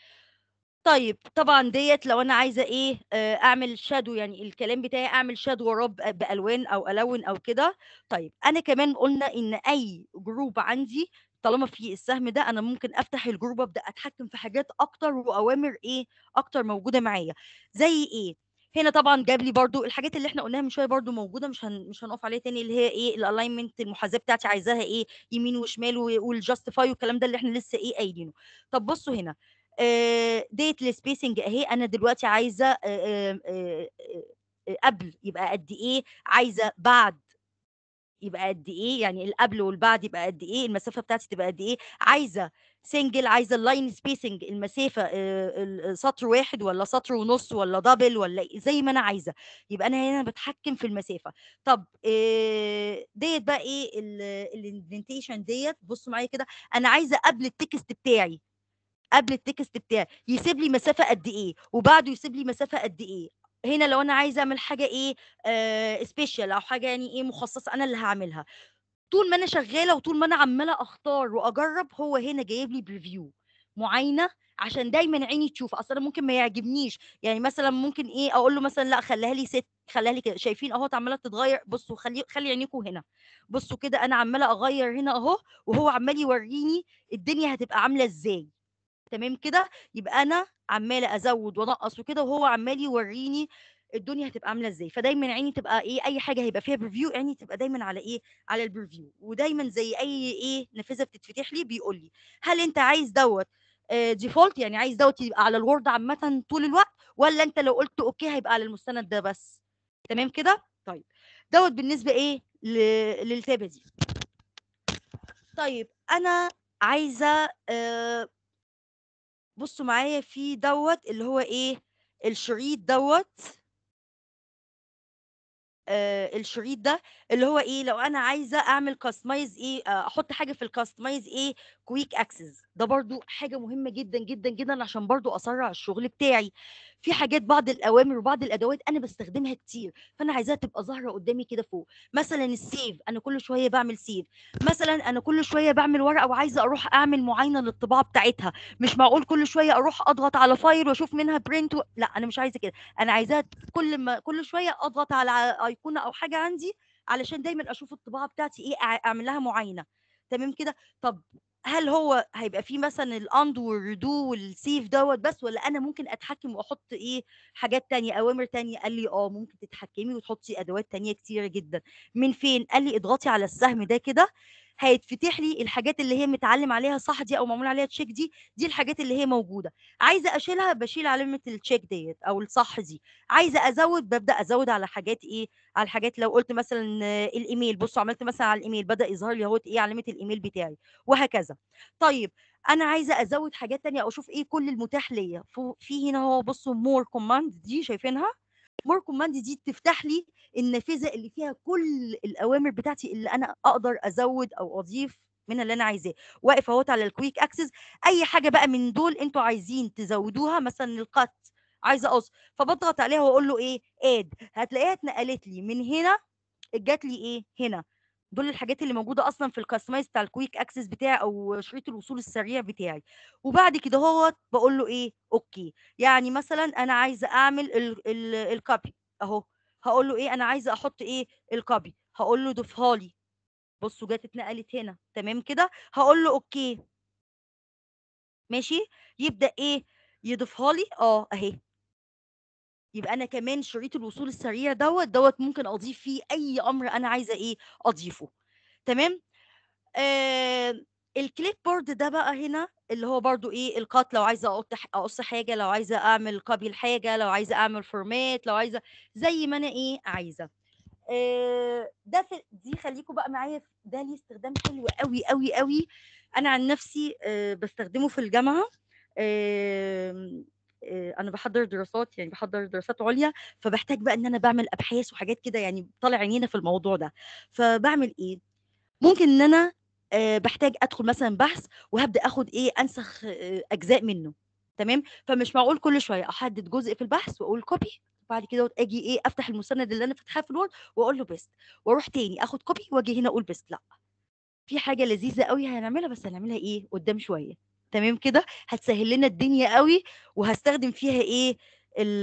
طيب طبعا ديت لو انا عايزه ايه آه، اعمل شادو يعني الكلام بتاعي اعمل شادو وراه ب- بالوان او الون او كده طيب انا كمان قلنا ان اي جروب عندي طالما في السهم ده انا ممكن افتح الجروب ابدا اتحكم في حاجات اكتر واوامر ايه اكتر موجوده معايا زي ايه هنا طبعا جاب لي برضو الحاجات اللي احنا قلناها من شويه برضو موجوده مش هن مش هنقف عليها تاني اللي هي ايه الالاينمنت المحاذاه بتاعتي عايزاها ايه يمين وشمال والجاستيفاي والكلام ده اللي احنا لسه ايه قايلينه طب بصوا هنا آه، ديت السبيسنج اهي انا دلوقتي عايزه آه، آه، آه، آه، قبل يبقى قد ايه عايزه بعد يبقى قد ايه يعني القبل والبعد يبقى قد ايه المسافه بتاعتي تبقى قد ايه عايزه سنجل عايزه اللاين سبيسنج المسافه آه، ال- سطر واحد ولا سطر ونص ولا دبل ولا إيه، زي ما انا عايزه يبقى انا هنا بتحكم في المسافه طب آه، ديت بقى ايه الاندنتيشن ديت بصوا معايا كده انا عايزه قبل التكست بتاعي قبل التكست بتاعي يسيب لي مسافه قد ايه وبعده يسيب لي مسافه قد ايه هنا لو انا عايزه اعمل حاجه ايه آه سبيشال او حاجه يعني ايه مخصصه انا اللي هعملها طول ما انا شغاله وطول ما انا عماله اختار واجرب هو هنا جايب لي بريفيو معاينه عشان دايما عيني تشوف اصلا ممكن ما يعجبنيش يعني مثلا ممكن ايه اقول له مثلا لا خليها لي ست خليها لي كده شايفين اهو عماله تتغير بصوا خلي خلي عينيكم هنا بصوا كده انا عماله اغير هنا اهو وهو عمال يوريني الدنيا هتبقى عامله ازاي تمام كده يبقى انا عماله ازود وانقص وكده وهو عمال يوريني الدنيا هتبقى عامله ازاي فدايما عيني تبقى ايه اي حاجه هيبقى فيها بريفيو عيني تبقى دايما على ايه على البريفيو ودايما زي اي ايه نافذه بتتفتح لي بيقول لي هل انت عايز دوت ديفولت يعني عايز دوت يبقى على الوورد عامه طول الوقت ولا انت لو قلت اوكي هيبقى على المستند ده بس تمام كده طيب دوت بالنسبه ايه ل- للتابه دي طيب انا عايزه آه بصوا معايا في دوت اللي هو ايه الشريط دوت آه الشريط ده اللي هو ايه لو انا عايزه اعمل كاستمايز ايه آه احط حاجه في الكاستمايز ايه كويك اكسس ده برضو حاجه مهمه جدا جدا جدا عشان برضو اسرع الشغل بتاعي في حاجات بعض الاوامر وبعض الادوات انا بستخدمها كتير فانا عايزاها تبقى ظاهره قدامي كده فوق مثلا السيف انا كل شويه بعمل سيف مثلا انا كل شويه بعمل ورقه وعايزه اروح اعمل معاينه للطباعه بتاعتها مش معقول كل شويه اروح اضغط على فايل واشوف منها برنت و... لا انا مش عايزه كده انا عايزاها كل ما كل شويه اضغط على ايقونه او حاجه عندي علشان دايما اشوف الطباعه بتاعتي ايه أع- اعمل لها معاينه تمام كده طب هل هو هيبقى فيه مثلا الاند والردو والسيف دوت بس ولا انا ممكن اتحكم واحط ايه حاجات تانية اوامر تانية قال لي اه ممكن تتحكمي وتحطي ادوات تانية كتيرة جدا من فين قال لي اضغطي على السهم ده كده هيتفتح لي الحاجات اللي هي متعلم عليها صح دي او معمول عليها تشيك دي دي الحاجات اللي هي موجوده عايزه اشيلها بشيل علامه التشيك ديت او الصح دي عايزه ازود ببدا ازود على حاجات ايه على الحاجات لو قلت مثلا آه، الايميل بصوا عملت مثلا على الايميل بدا يظهر لي اهوت ايه علامه الايميل بتاعي وهكذا طيب انا عايزه ازود حاجات تانية او اشوف ايه كل المتاح ليا فو- في هنا هو بصوا مور كوماند دي شايفينها مور كوماند دي تفتح لي النافذه اللي فيها كل الاوامر بتاعتي اللي انا اقدر ازود او اضيف من اللي انا عايزاه واقف اهوت على الكويك اكسس اي حاجه بقى من دول انتوا عايزين تزودوها مثلا القط عايزه اقص فبضغط عليها واقول له ايه اد هتلاقيها اتنقلت لي من هنا جات لي ايه هنا دول الحاجات اللي موجوده اصلا في الكاستمايز بتاع الكويك اكسس بتاعي او شريط الوصول السريع بتاعي وبعد كده هو بقول له ايه اوكي يعني مثلا انا عايزه اعمل ال- ال- الكوبي اهو هقول له ايه انا عايزه احط ايه الكوبي هقول له ضيفها لي بصوا جت اتنقلت هنا تمام كده هقول له اوكي ماشي يبدا ايه يضيفها لي اه اهي يبقى انا كمان شريط الوصول السريع دوت دوت ممكن اضيف فيه اي امر انا عايزه ايه اضيفه تمام آه الكليب بورد ده بقى هنا اللي هو برضو ايه القط لو عايزه اقط اقص حاجه لو عايزه اعمل كوبي الحاجه لو عايزه اعمل فورمات لو عايزه زي ما انا ايه عايزه آه، ده في دي خليكم بقى معايا في- ده ليه استخدام حلو قوي قوي قوي انا عن نفسي آه، بستخدمه في الجامعه آم، آه، انا بحضر دراسات يعني بحضر دراسات عليا فبحتاج بقى ان انا بعمل ابحاث وحاجات كده يعني طالع عينينا في الموضوع ده فبعمل ايه ممكن ان انا آه، بحتاج ادخل مثلا بحث وهبدا اخد ايه انسخ آه، اجزاء منه تمام فمش معقول كل شويه احدد جزء في البحث واقول كوبي بعد كده اجي ايه افتح المستند اللي انا فاتحاه في الوورد واقول له بيست واروح تاني اخد كوبي واجي هنا اقول بيست لا في حاجه لذيذه قوي هنعملها بس هنعملها ايه قدام شويه تمام كده هتسهل لنا الدنيا قوي وهستخدم فيها ايه ال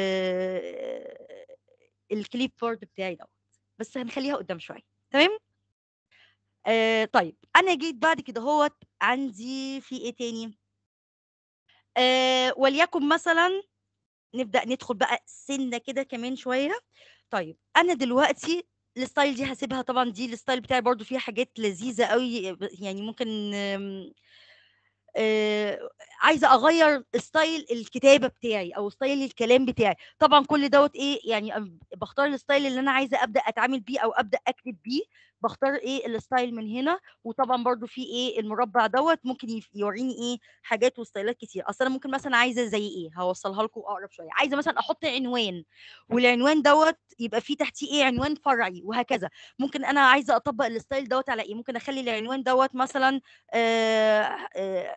الكليب بورد بتاعي دوت بس هنخليها قدام شويه تمام آه طيب انا جيت بعد كده هوت عندي في ايه تاني آه وليكن مثلا نبدا ندخل بقى سنه كده كمان شويه طيب انا دلوقتي الستايل دي هسيبها طبعا دي الستايل بتاعي برضو فيها حاجات لذيذه قوي يعني ممكن آم، آه، عايزه اغير ستايل الكتابه بتاعي او ستايل الكلام بتاعي طبعا كل دوت ايه يعني أم- بختار الستايل اللي انا عايزه ابدا اتعامل بيه او ابدا اكتب بيه بختار ايه الستايل من هنا وطبعا برضو في ايه المربع دوت ممكن يف- يوريني ايه حاجات وستايلات كتير اصل انا ممكن مثلا عايزه زي ايه هوصلها لكم اقرب شويه عايزه مثلا احط عنوان والعنوان دوت يبقى فيه تحتيه ايه عنوان فرعي وهكذا ممكن انا عايزه اطبق الستايل دوت على ايه ممكن اخلي العنوان دوت مثلا آه آه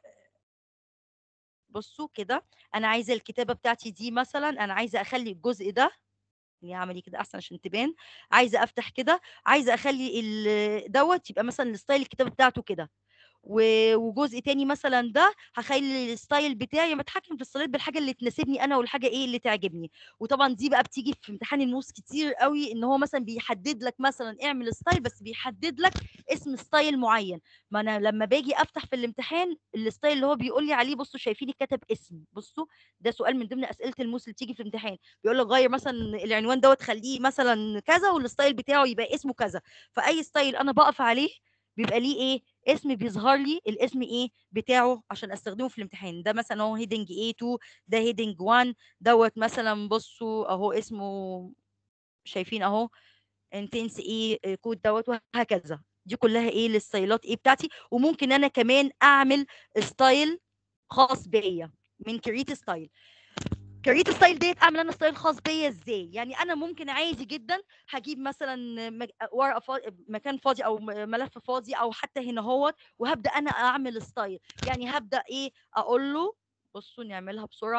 بصوا كده انا عايزه الكتابه بتاعتي دي مثلا انا عايزه اخلي الجزء ده يعني اعملي كده احسن عشان تبان عايزه افتح كده عايزه اخلي ال- دوت يبقى مثلا الستايل الكتابه بتاعته كده و- وجزء تاني مثلا ده هخلي الستايل بتاعي بتحكم في الستايل بالحاجه اللي تناسبني انا والحاجه ايه اللي تعجبني وطبعا دي بقى بتيجي في امتحان النص كتير قوي ان هو مثلا بيحدد لك مثلا اعمل ستايل بس بيحدد لك اسم ستايل معين ما انا لما باجي افتح في الامتحان الستايل اللي هو بيقول لي عليه بصوا شايفين كتب اسم بصوا ده سؤال من ضمن اسئله الموس اللي تيجي في الامتحان بيقول لك غير مثلا العنوان دوت خليه مثلا كذا والستايل بتاعه يبقى اسمه كذا فاي ستايل انا بقف عليه بيبقى ليه ايه اسم بيظهر لي الاسم ايه بتاعه عشان استخدمه في الامتحان ده مثلا اهو هيدنج A2 ده هيدنج 1 دوت مثلا بصوا اهو اسمه شايفين اهو انتنس ايه كود دوت وهكذا دي كلها ايه الستايلات ايه بتاعتي وممكن انا كمان اعمل ستايل خاص بيا من كريت ستايل كريت ستايل ديت اعمل انا ستايل خاص بيا ازاي يعني انا ممكن عادي جدا هجيب مثلا مج- ورقه فاضي مكان فاضي او م- ملف فاضي او حتى هنا هوت وهبدا انا اعمل ستايل يعني هبدا ايه اقول له بصوا نعملها بسرعه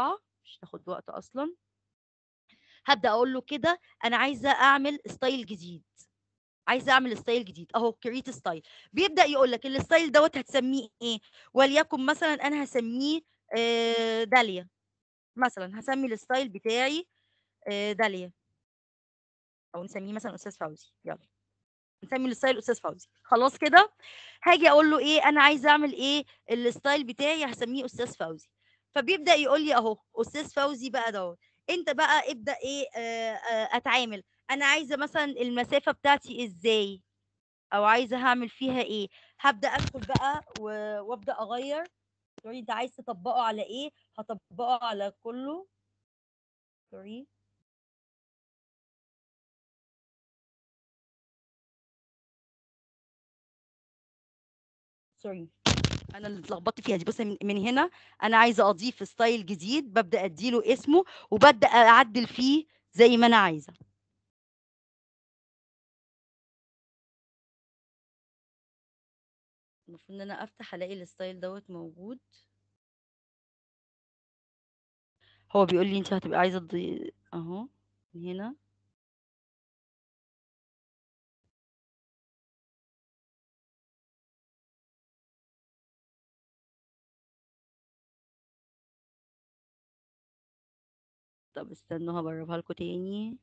مش هتاخد وقت اصلا هبدا اقول له كده انا عايزه اعمل ستايل جديد عايزه اعمل ستايل جديد اهو كريت ستايل بيبدا يقول لك الستايل دوت هتسميه ايه وليكن مثلا انا هسميه آه، داليا مثلا هسمي الستايل بتاعي آه، داليا او نسميه مثلا استاذ فوزي يلا نسمي الستايل استاذ فوزي خلاص كده هاجي اقول له ايه انا عايزه اعمل ايه الستايل بتاعي هسميه استاذ فوزي فبيبدا يقول لي اهو استاذ فوزي بقى دوت انت بقى ابدا ايه آه، آه، اتعامل انا عايزه مثلا المسافه بتاعتي ازاي او عايزه هعمل فيها ايه هبدا ادخل بقى و- وابدا اغير سوري انت عايز تطبقه على ايه هطبقه على كله سوري سوري انا اللي اتلخبطت فيها دي بص من من هنا انا عايزه اضيف ستايل جديد ببدا اديله اسمه وببدا اعدل فيه زي ما انا عايزه المفروض ان انا افتح الاقي الستايل دوت موجود هو بيقول لي انت هتبقى عايزه تضي اهو من هنا طب استنوا هجربها لكم تاني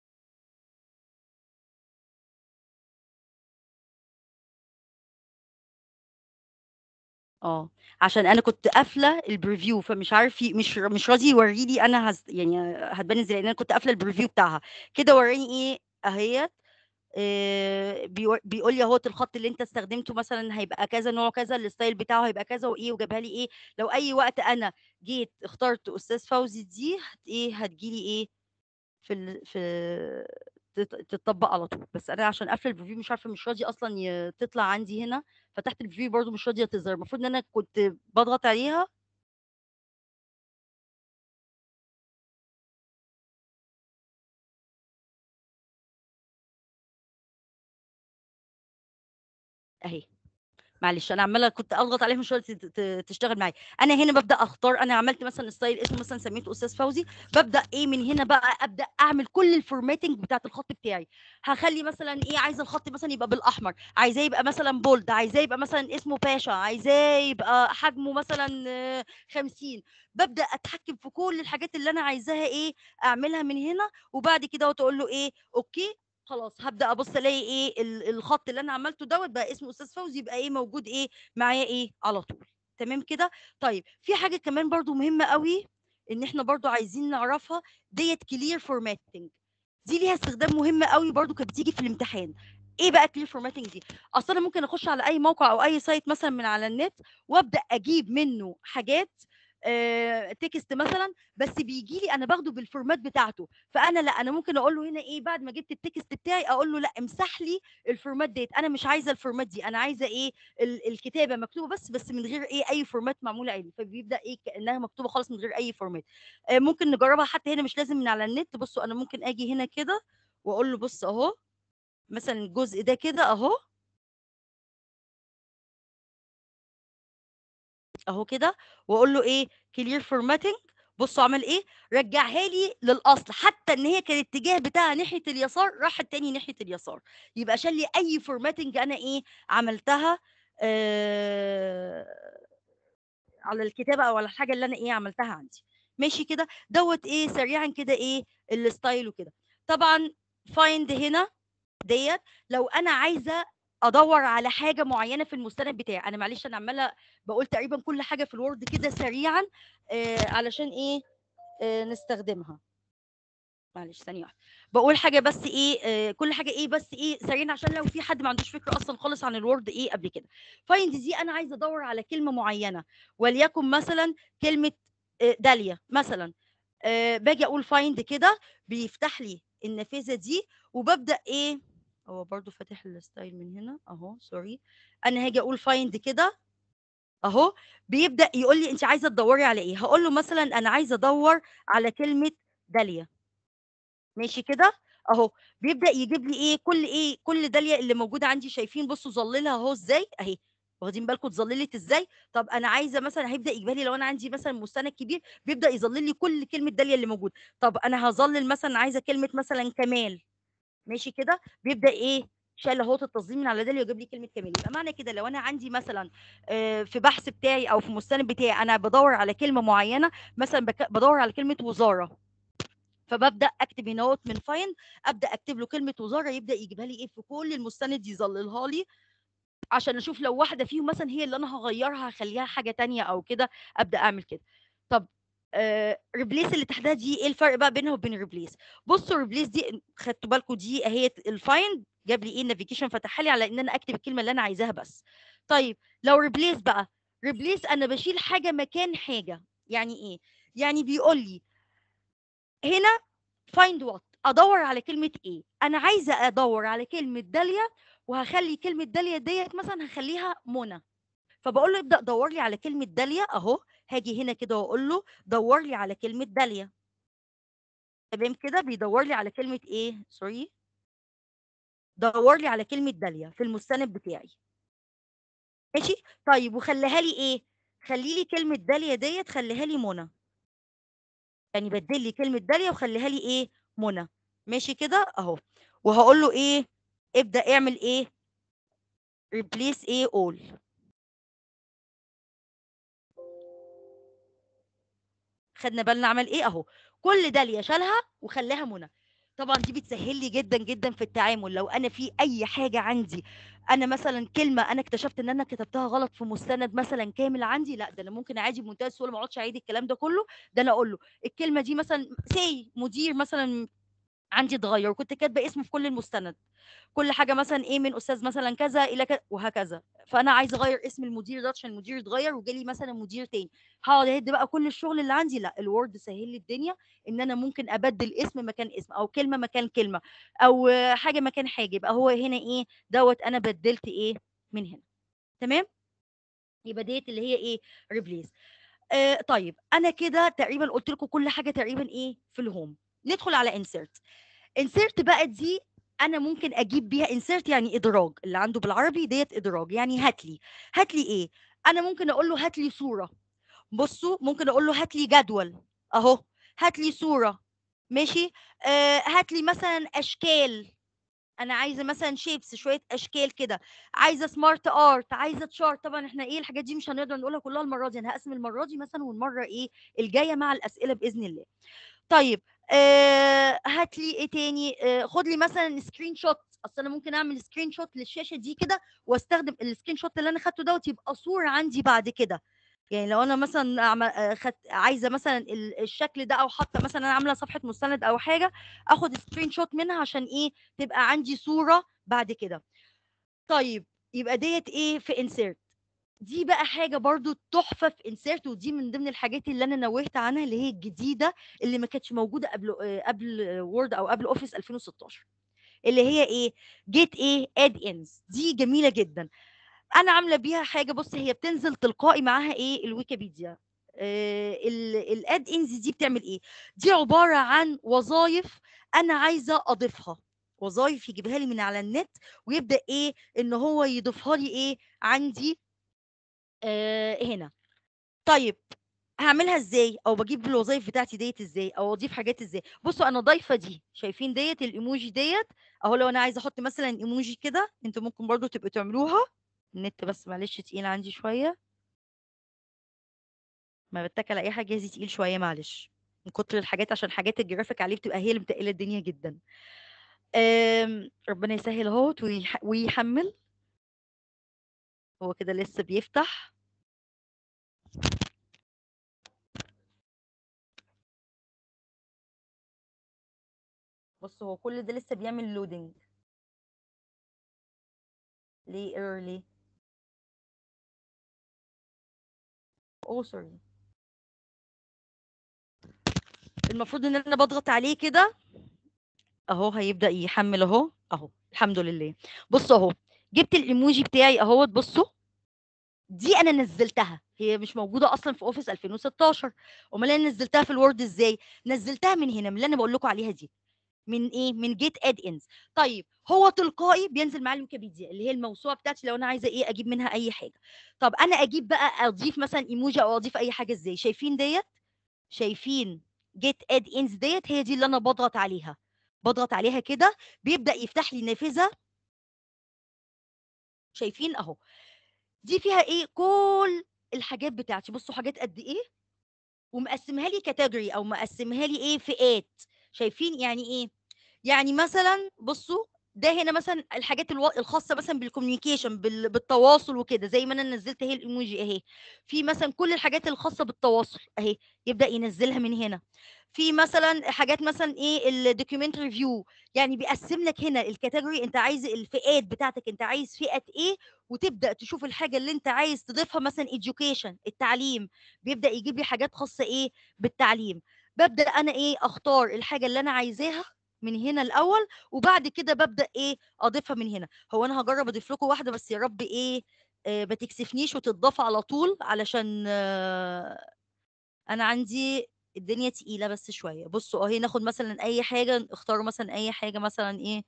اه عشان انا كنت قافله البريفيو فمش عارف ي- مش مش راضي يوريني انا هز يعني هتبان ازاي لان انا كنت قافله البريفيو بتاعها كده وراني ايه اهيت آه، بيو- بيقول لي اهوت الخط اللي انت استخدمته مثلا هيبقى كذا نوع كذا الستايل بتاعه هيبقى كذا وايه وجابها لي ايه لو اي وقت انا جيت اخترت استاذ فوزي دي هت ايه هتجيلي ايه في ال... في تت- تتطبق على طول بس انا عشان قافله البريفيو مش عارفه مش راضيه اصلا ي- تطلع عندي هنا فتحت البريفيو برضو مش راضيه تظهر المفروض ان انا كنت بضغط عليها اهي معلش انا عماله كنت اضغط عليها مش راضيه ت- ت- تشتغل معايا انا هنا ببدا اختار انا عملت مثلا ستايل اسمه مثلا سميته استاذ فوزي ببدا ايه من هنا بقى ابدا اعمل كل الفورماتنج بتاعت الخط بتاعي هخلي مثلا ايه عايزه الخط مثلا يبقى بالاحمر عايزاه يبقى مثلا بولد عايزاه يبقى مثلا اسمه باشا عايزاه يبقى حجمه مثلا آه، 50 ببدا اتحكم في كل الحاجات اللي انا عايزاها ايه اعملها من هنا وبعد كده تقول له ايه اوكي خلاص هبدا ابص الاقي ايه ال- الخط اللي انا عملته دوت بقى اسمه استاذ فوزي يبقى ايه موجود ايه معايا ايه على طول تمام كده طيب في حاجه كمان برضو مهمه قوي ان احنا برضو عايزين نعرفها ديت كلير فورماتنج دي ليها استخدام مهم قوي برضو كانت بتيجي في الامتحان ايه بقى كلير فورماتنج دي اصلا انا ممكن اخش على اي موقع او اي سايت مثلا من على النت وابدا اجيب منه حاجات آه، تكست مثلا بس بيجي لي انا باخده بالفورمات بتاعته فانا لا انا ممكن اقول له هنا ايه بعد ما جبت التكست بتاعي اقول له لا امسح لي الفورمات ديت انا مش عايزه الفورمات دي انا عايزه ايه ال- الكتابه مكتوبه بس بس من غير ايه اي فورمات معموله عليه فبيبدا ايه كانها مكتوبه خالص من غير اي فورمات آه، ممكن نجربها حتى هنا مش لازم من على النت بصوا انا ممكن اجي هنا كده واقول له بص اهو مثلا الجزء ده كده اهو اهو كده واقول له ايه كلير فورماتنج بصوا عمل ايه رجعها لي للاصل حتى ان هي كان الاتجاه بتاعها ناحيه اليسار راحت تاني ناحيه اليسار يبقى شال لي اي فورماتنج انا ايه عملتها آه على الكتابه او على الحاجه اللي انا ايه عملتها عندي ماشي كده دوت ايه سريعا كده ايه الستايل وكده طبعا فايند هنا ديت لو انا عايزه ادور على حاجه معينه في المستند بتاعي انا معلش انا عماله بقول تقريبا كل حاجه في الوورد كده سريعا آه علشان ايه آه نستخدمها معلش ثانيه واحده بقول حاجه بس ايه آه كل حاجه ايه بس ايه سريعا عشان لو في حد ما عندوش فكره اصلا خالص عن الوورد ايه قبل كده فايند دي انا عايزه ادور على كلمه معينه وليكن مثلا كلمه آه داليا مثلا آه باجي اقول فايند كده بيفتح لي النافذه دي وببدا ايه هو برضو فاتح الستايل من هنا اهو سوري انا هاجي اقول فايند كده اهو بيبدا يقول لي انت عايزه تدوري على ايه هقول له مثلا انا عايزه ادور على كلمه داليا ماشي كده اهو بيبدا يجيب لي ايه كل ايه كل داليا اللي موجوده عندي شايفين بصوا ظللها اهو ازاي اهي واخدين بالكم اتظللت ازاي طب انا عايزه مثلا هيبدا يجيبها لي لو انا عندي مثلا مستند كبير بيبدا يظلل لي كل كلمه داليا اللي موجوده طب انا هظلل مثلا عايزه كلمه مثلا كمال ماشي كده بيبدا ايه شال اهوت التظليل من على داليا ويجيب لي كلمه كمال يبقى معنى كده لو انا عندي مثلا آه، في بحث بتاعي او في مستند بتاعي انا بدور على كلمه معينه مثلا بك- بدور على كلمه وزاره فببدا اكتب هنا اهوت من فاين ابدا اكتب له كلمه وزاره يبدا يجيبها لي ايه في كل المستند يظللها لي عشان اشوف لو واحده فيهم مثلا هي اللي انا هغيرها هخليها حاجه تانية او كده ابدا اعمل كده طب آه ريبليس اللي تحتها دي ايه الفرق بقى بينها وبين ريبليس بصوا ريبليس دي خدتوا بالكم دي اهي الفايند جاب لي ايه النافيجيشن فتحها لي على ان انا اكتب الكلمه اللي انا عايزاها بس طيب لو ريبليس بقى ريبليس انا بشيل حاجه مكان حاجه يعني ايه يعني بيقول لي هنا فايند وات ادور على كلمه ايه انا عايزه ادور على كلمه داليا وهخلي كلمه داليا ديت مثلا هخليها منى فبقول له ابدا دور لي على كلمه داليا اهو هاجي هنا كده واقول له دور لي على كلمه داليا تمام كده بيدور لي على كلمه ايه سوري دور لي على كلمه داليا في المستند بتاعي ماشي طيب وخليها لي ايه خلي لي كلمه داليا ديت خليها لي منى يعني بدل لي كلمه داليا وخليها لي ايه منى ماشي كده اهو وهقول له ايه ابدا اعمل ايه replace ايه all خدنا بالنا عمل ايه اهو كل داليا شالها وخلاها منى طبعا دي بتسهل لي جدا جدا في التعامل لو انا في اي حاجه عندي انا مثلا كلمه انا اكتشفت ان انا كتبتها غلط في مستند مثلا كامل عندي لا ده انا ممكن عادي بمنتهى السهوله ما اقعدش اعيد الكلام ده كله ده انا اقول له الكلمه دي مثلا سي مدير مثلا عندي اتغير وكنت كاتبه اسمه في كل المستند كل حاجه مثلا ايه من استاذ مثلا كذا الى كذا وهكذا فانا عايزه اغير اسم المدير ده عشان المدير اتغير وجالي مثلا مدير تاني هقعد اهد بقى كل الشغل اللي عندي لا الوورد سهل لي الدنيا ان انا ممكن ابدل اسم مكان اسم او كلمه مكان كلمه او آه، حاجه مكان حاجه يبقى هو هنا ايه دوت انا بدلت ايه من هنا تمام يبقى ديت اللي هي ايه ريبليس آه طيب انا كده تقريبا قلت لكم كل حاجه تقريبا ايه في الهوم ندخل على انسيرت انسيرت بقى دي انا ممكن اجيب بيها انسيرت يعني ادراج اللي عنده بالعربي ديت ادراج يعني هات لي هات لي ايه انا ممكن اقول له هات لي صوره بصوا ممكن اقول له هات لي جدول اهو هات لي صوره ماشي آه هات لي مثلا اشكال انا عايزه مثلا شيبس شويه اشكال كده عايزه سمارت ارت عايزه تشارت طبعا احنا ايه الحاجات دي مش هنقدر نقولها كلها المره دي انا هقسم المره دي مثلا والمره ايه الجايه مع الاسئله باذن الله طيب آه هات لي ايه تاني آه خد لي مثلا سكرين شوت اصل انا ممكن اعمل سكرين شوت للشاشه دي كده واستخدم السكرين شوت اللي انا خدته دوت يبقى صوره عندي بعد كده يعني لو انا مثلا أعمل- آه، خدت عايزه مثلا ال- الشكل ده او حاطه مثلا انا عامله صفحه مستند او حاجه اخد سكرين شوت منها عشان ايه تبقى عندي صوره بعد كده طيب يبقى ديت ايه في انسيرت دي بقى حاجه برضو تحفه في انسيرت ودي من ضمن الحاجات اللي انا نوهت عنها اللي هي الجديده اللي ما كانتش موجوده قبل آه، قبل وورد او قبل اوفيس 2016 اللي هي ايه جيت ايه اد انز دي جميله جدا انا عامله بيها حاجه بص هي بتنزل تلقائي معاها ايه الويكيبيديا الاد انز دي بتعمل ايه دي عباره عن وظائف انا عايزه اضيفها وظائف يجيبها لي من على النت ويبدا ايه ان هو يضيفها لي ايه عندي آه هنا طيب هعملها ازاي او بجيب الوظائف بتاعتي ديت ازاي او اضيف حاجات ازاي بصوا انا ضايفه دي شايفين ديت الايموجي ديت اهو لو انا عايزه احط مثلا ايموجي كده انتوا ممكن برضو تبقوا تعملوها النت بس معلش تقيل عندي شويه ما بتكل على اي حاجه جهازي تقيل شويه معلش من كتر الحاجات عشان حاجات الجرافيك عليه بتبقى هي اللي متقله الدنيا جدا أم، ربنا يسهل اهوت ويح- ويحمل هو كده لسه بيفتح بص هو كل ده لسه بيعمل لودنج ليه ايرور ليه اوه سوري المفروض ان انا بضغط عليه كده اهو هيبدأ يحمل اهو اهو الحمد لله بصوا اهو جبت الايموجي بتاعي اهوت بصوا دي انا نزلتها هي مش موجوده اصلا في اوفيس 2016 امال انا نزلتها في الوورد ازاي نزلتها من هنا من اللي انا بقول لكم عليها دي من ايه من جيت اد انز طيب هو تلقائي بينزل معاه الويكيبيديا اللي هي الموسوعه بتاعتي لو انا عايزه ايه اجيب منها اي حاجه طب انا اجيب بقى اضيف مثلا ايموجي او اضيف اي حاجه ازاي شايفين ديت شايفين جيت اد انز ديت هي دي اللي انا بضغط عليها بضغط عليها كده بيبدا يفتح لي نافذه شايفين اهو دي فيها ايه كل الحاجات بتاعتي بصوا حاجات قد ايه ومقسمها لي كاتيجوري او مقسمها لي ايه فئات شايفين يعني ايه يعني مثلا بصوا ده هنا مثلا الحاجات الو... الخاصه مثلا بالكوميونيكيشن بال... بالتواصل وكده زي ما انا نزلت اهي الايموجي اهي في مثلا كل الحاجات الخاصه بالتواصل اهي يبدا ينزلها من هنا في مثلا حاجات مثلا ايه الدوكيومنتري فيو يعني بيقسم لك هنا الكاتيجوري انت عايز الفئات بتاعتك انت عايز فئه ايه وتبدا تشوف الحاجه اللي انت عايز تضيفها مثلا education التعليم بيبدا يجيب لي حاجات خاصه ايه بالتعليم ببدا انا ايه اختار الحاجه اللي انا عايزاها من هنا الاول وبعد كده ببدا ايه اضيفها من هنا هو انا هجرب اضيف لكم واحده بس يا رب ايه آه ما تكسفنيش وتتضاف على طول علشان آه انا عندي الدنيا تقيله بس شويه بصوا اهي ناخد مثلا اي حاجه اختاروا مثلا اي حاجه مثلا ايه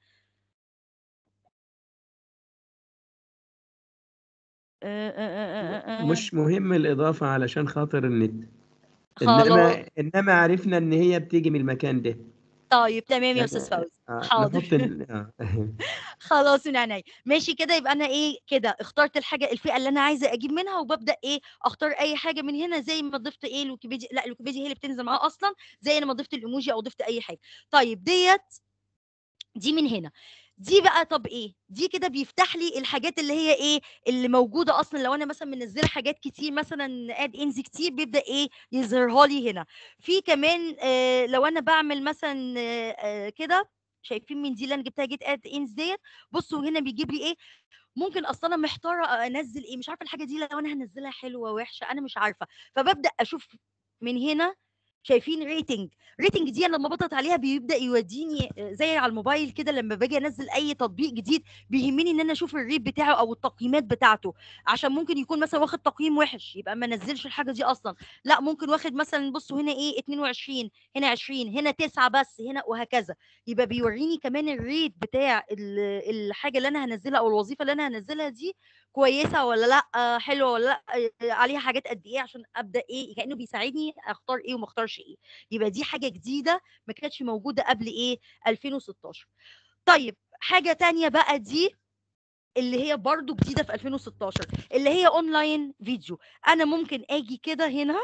آه، آه، آه، آه، آه. مش مهم الإضافة علشان خاطر النت خلاص إنما إنما عرفنا إن هي بتيجي من المكان ده طيب تمام يا يعني استاذ فوزي آه، حاضر نحط ال- آه. خلاص من عينيا ماشي كده يبقى انا ايه كده اخترت الحاجه الفئه اللي انا عايزه اجيب منها وببدا ايه اختار اي حاجه من هنا زي ما ضفت ايه الويكيبيديا لا الويكيبيديا هي اللي بتنزل معاها اصلا زي انا ما ضفت الايموجي او ضفت اي حاجه طيب ديت دي من هنا دي بقى طب ايه دي كده بيفتح لي الحاجات اللي هي ايه اللي موجوده اصلا لو انا مثلا منزله حاجات كتير مثلا اد انز كتير بيبدا ايه يظهرها لي هنا في كمان آه لو انا بعمل مثلا آه آه كده شايفين من دي اللي انا جبتها جيت اد انز ديت بصوا هنا بيجيب لي ايه ممكن اصلا انا محتاره انزل ايه مش عارفه الحاجه دي لو انا هنزلها حلوه وحشه انا مش عارفه فببدا اشوف من هنا شايفين ريتنج ريتنج دي أنا لما بضغط عليها بيبدا يوديني زي على الموبايل كده لما باجي انزل اي تطبيق جديد بيهمني ان انا اشوف الريت بتاعه او التقييمات بتاعته عشان ممكن يكون مثلا واخد تقييم وحش يبقى ما نزلش الحاجه دي اصلا لا ممكن واخد مثلا بصوا هنا ايه 22 هنا 20 هنا 9 بس هنا وهكذا يبقى بيوريني كمان الريت بتاع ال- الحاجه اللي انا هنزلها او الوظيفه اللي انا هنزلها دي كويسه ولا لا حلوه ولا لا عليها حاجات قد ايه عشان ابدا ايه كانه بيساعدني اختار ايه وما اختارش ايه يبقى دي حاجه جديده ما كانتش موجوده قبل ايه 2016 طيب حاجه تانية بقى دي اللي هي برضو جديده في 2016 اللي هي اونلاين فيديو انا ممكن اجي كده هنا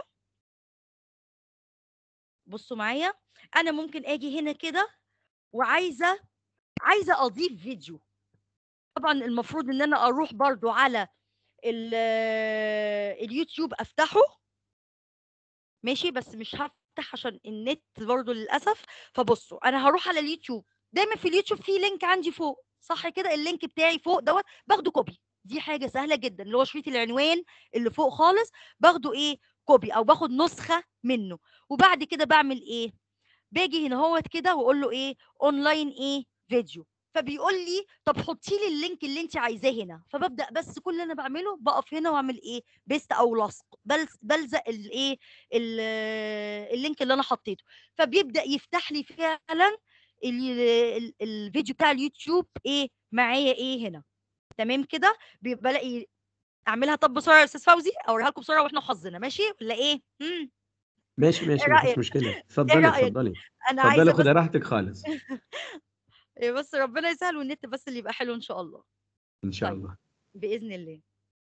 بصوا معايا انا ممكن اجي هنا كده وعايزه عايزه اضيف فيديو طبعا المفروض ان انا اروح برضو على ال- اليوتيوب افتحه ماشي بس مش هفتح عشان النت برضو للاسف فبصوا انا هروح على اليوتيوب دايما في اليوتيوب في لينك عندي فوق صح كده اللينك بتاعي فوق دوت باخده كوبي دي حاجه سهله جدا اللي هو شريط العنوان اللي فوق خالص باخده ايه كوبي او باخد نسخه منه وبعد كده بعمل ايه باجي هنا هوت كده واقول له ايه اونلاين ايه فيديو فبيقول لي طب حطي لي اللينك اللي انت عايزاه هنا فببدا بس كل اللي انا بعمله بقف هنا واعمل ايه بيست او لصق بلز- بلزق الايه ال- اللينك اللي انا حطيته فبيبدا يفتح لي فعلا ال- ال- الفيديو بتاع اليوتيوب ايه معايا ايه هنا تمام كده بيبقى بلاقي اعملها طب بسرعه يا استاذ فوزي اوريها لكم بسرعه واحنا حظنا ماشي ولا ايه امم ماشي ماشي ايه ما فيش رايك مشكلة ايه اتفضلي رايك اتفضلي انا اتفضلي عايزه بس خدي راحتك خالص إيه بس ربنا يسهل والنت بس اللي يبقى حلو ان شاء الله إن شاء طيب الله باذن الله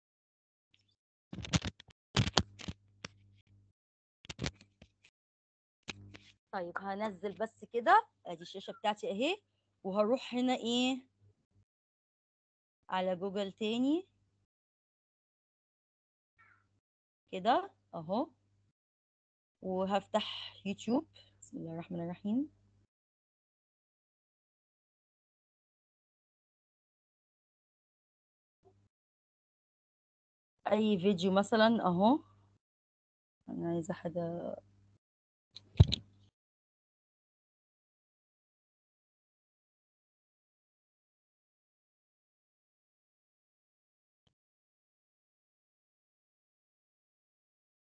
طيب هنزل بس كده ادي الشاشه بتاعتي اهي وهروح هنا ايه على جوجل تاني كده اهو وهفتح يوتيوب بسم الله الرحمن الرحيم اي فيديو مثلا اهو انا عايزه حاجه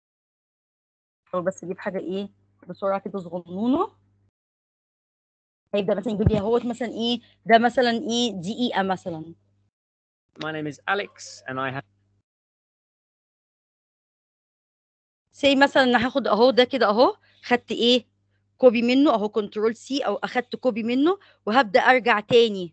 احاول بس اجيب حاجه ايه بسرعه كده صغنونه هيبدا مثلا يجيب لي اهوت مثلا ايه ده مثلا ايه دقيقه مثلا My name is Alex, and I have سي مثلا انا هاخد اهو ده كده اهو خدت ايه كوبي منه اهو كنترول سي او اخدت كوبي منه وهبدا ارجع تاني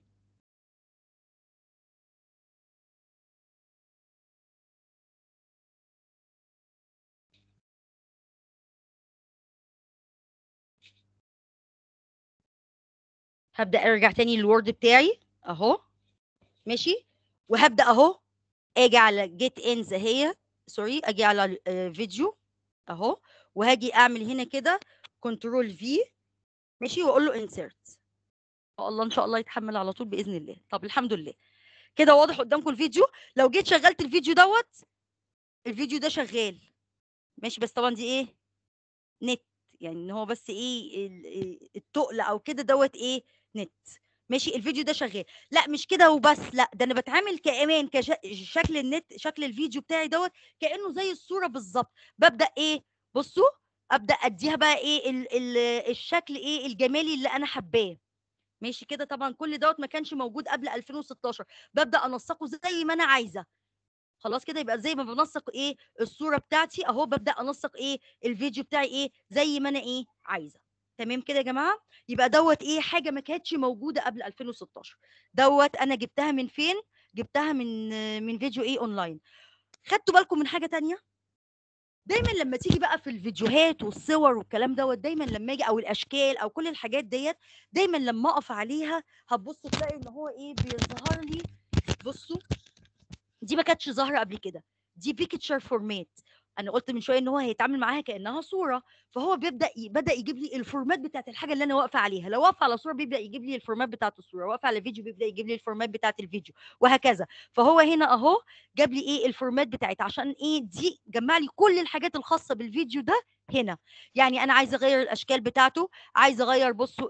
هبدا ارجع تاني للوورد بتاعي اهو ماشي وهبدا اهو اجي على جيت انز اهي سوري اجي على فيديو اهو وهاجي اعمل هنا كده كنترول في ماشي واقول له انسيرت الله ان شاء الله يتحمل على طول باذن الله طب الحمد لله كده واضح قدامكم الفيديو لو جيت شغلت الفيديو دوت الفيديو ده شغال ماشي بس طبعا دي ايه نت يعني ان هو بس ايه ال- إيه التقل او كده دوت ايه نت ماشي الفيديو ده شغال لا مش كده وبس لا ده انا بتعامل كمان كشكل النت شكل الفيديو بتاعي دوت كانه زي الصوره بالظبط ببدا ايه بصوا ابدا اديها بقى ايه ال ال الشكل ايه الجمالي اللي انا حباه ماشي كده طبعا كل دوت ما كانش موجود قبل 2016 ببدا انسقه زي ما انا عايزه خلاص كده يبقى زي ما بنسق ايه الصوره بتاعتي اهو ببدا انسق ايه الفيديو بتاعي ايه زي ما انا ايه عايزه تمام كده يا جماعه يبقى دوت ايه حاجه ما كانتش موجوده قبل 2016 دوت انا جبتها من فين جبتها من من فيديو ايه اونلاين خدتوا بالكم من حاجه تانية دايما لما تيجي بقى في الفيديوهات والصور والكلام دوت دايما لما اجي او الاشكال او كل الحاجات ديت دايما لما اقف عليها هتبصوا تلاقي ان هو ايه بيظهر لي بصوا دي ما كانتش ظاهره قبل كده دي بيكتشر فورمات انا قلت من شويه ان هو هيتعامل معاها كانها صوره فهو بيبدا ي- بدا يجيب لي الفورمات بتاعت الحاجه اللي انا واقفه عليها لو واقفه على صوره بيبدا يجيب لي الفورمات بتاعت الصوره واقفه على فيديو بيبدا يجيب لي الفورمات بتاعت الفيديو وهكذا فهو هنا اهو جاب لي ايه الفورمات بتاعتها عشان ايه دي جمع لي كل الحاجات الخاصه بالفيديو ده هنا يعني انا عايزه اغير الاشكال بتاعته عايزه اغير بصوا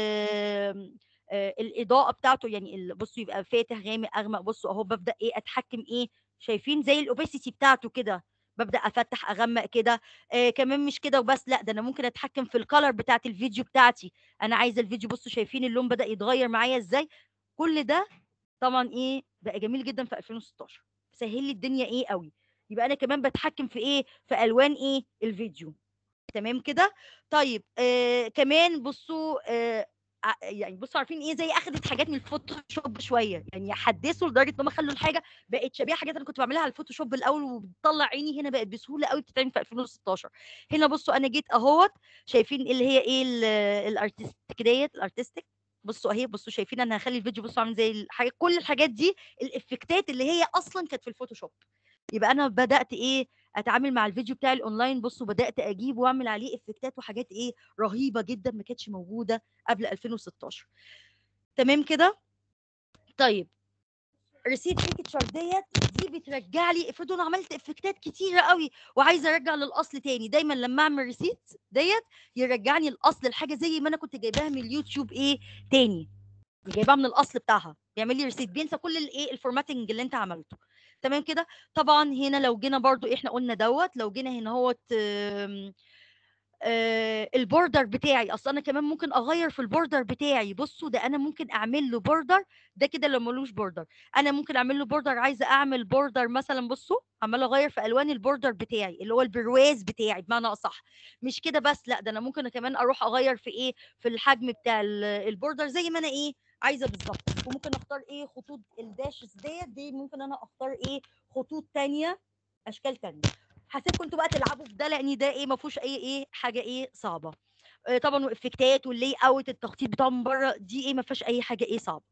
ال آه، الاضاءه بتاعته يعني ال- بصوا يبقى فاتح غامق اغمق بصوا اهو ببدا ايه اتحكم ايه شايفين زي الاوباسيتي بتاعته كده ببدا افتح اغمق كده آه كمان مش كده وبس لا ده انا ممكن اتحكم في الكالر بتاعت الفيديو بتاعتي انا عايزه الفيديو بصوا شايفين اللون بدا يتغير معايا ازاي كل ده طبعا ايه بقى جميل جدا في 2016 سهل لي الدنيا ايه قوي يبقى انا كمان بتحكم في ايه في الوان ايه الفيديو تمام كده طيب آه كمان بصوا آه ع- يعني بصوا عارفين ايه زي اخدت حاجات من الفوتوشوب شويه يعني حدثوا لدرجه ان هم خلوا الحاجه بقت شبيهه حاجات انا كنت بعملها على الفوتوشوب الاول وبتطلع عيني هنا بقت بسهوله قوي بتتعمل في 2016 هنا بصوا انا جيت اهوت شايفين اللي هي ايه الارتستيك ديت الارتستيك بصوا اهي بصوا شايفين انا هخلي الفيديو بصوا عامل زي الحاجه كل الحاجات دي الافكتات اللي هي اصلا كانت في الفوتوشوب يبقى انا بدات ايه اتعامل مع الفيديو بتاعي الاونلاين بصوا بدات اجيب واعمل عليه افكتات وحاجات ايه رهيبه جدا ما كانتش موجوده قبل 2016 تمام كده طيب ريسيت بيكتشر ديت دي بترجع لي افرضوا انا عملت افكتات كتيره قوي وعايزه ارجع للاصل تاني دايما لما اعمل ريسيت ديت يرجعني الاصل الحاجه زي ما انا كنت جايباها من اليوتيوب ايه تاني جايباها من الاصل بتاعها بيعمل لي ريسيت بينسى كل الايه الفورماتنج اللي انت عملته تمام كده طبعا هنا لو جينا برضو احنا قلنا دوت لو جينا هنا هوت آم، آه، البوردر بتاعي اصل انا كمان ممكن اغير في البوردر بتاعي بصوا ده انا ممكن اعمل له بوردر ده كده لو ملوش بوردر انا ممكن اعمل له بوردر عايزه اعمل بوردر مثلا بصوا عماله اغير في الوان البوردر بتاعي اللي هو البرواز بتاعي بمعنى اصح مش كده بس لا ده انا ممكن كمان اروح اغير في ايه في الحجم بتاع ال- البوردر زي ما انا ايه عايزه بالظبط وممكن اختار ايه خطوط الداشز ديت دي ممكن انا اختار ايه خطوط تانية اشكال تانية هسيبكم انتوا بقى تلعبوا في ده لان ده ايه ما فيهوش اي ايه حاجه ايه صعبه آه، طبعا وافكتات واللي اوت التخطيط بتاعه من بره دي ايه ما فيهاش اي حاجه ايه صعبه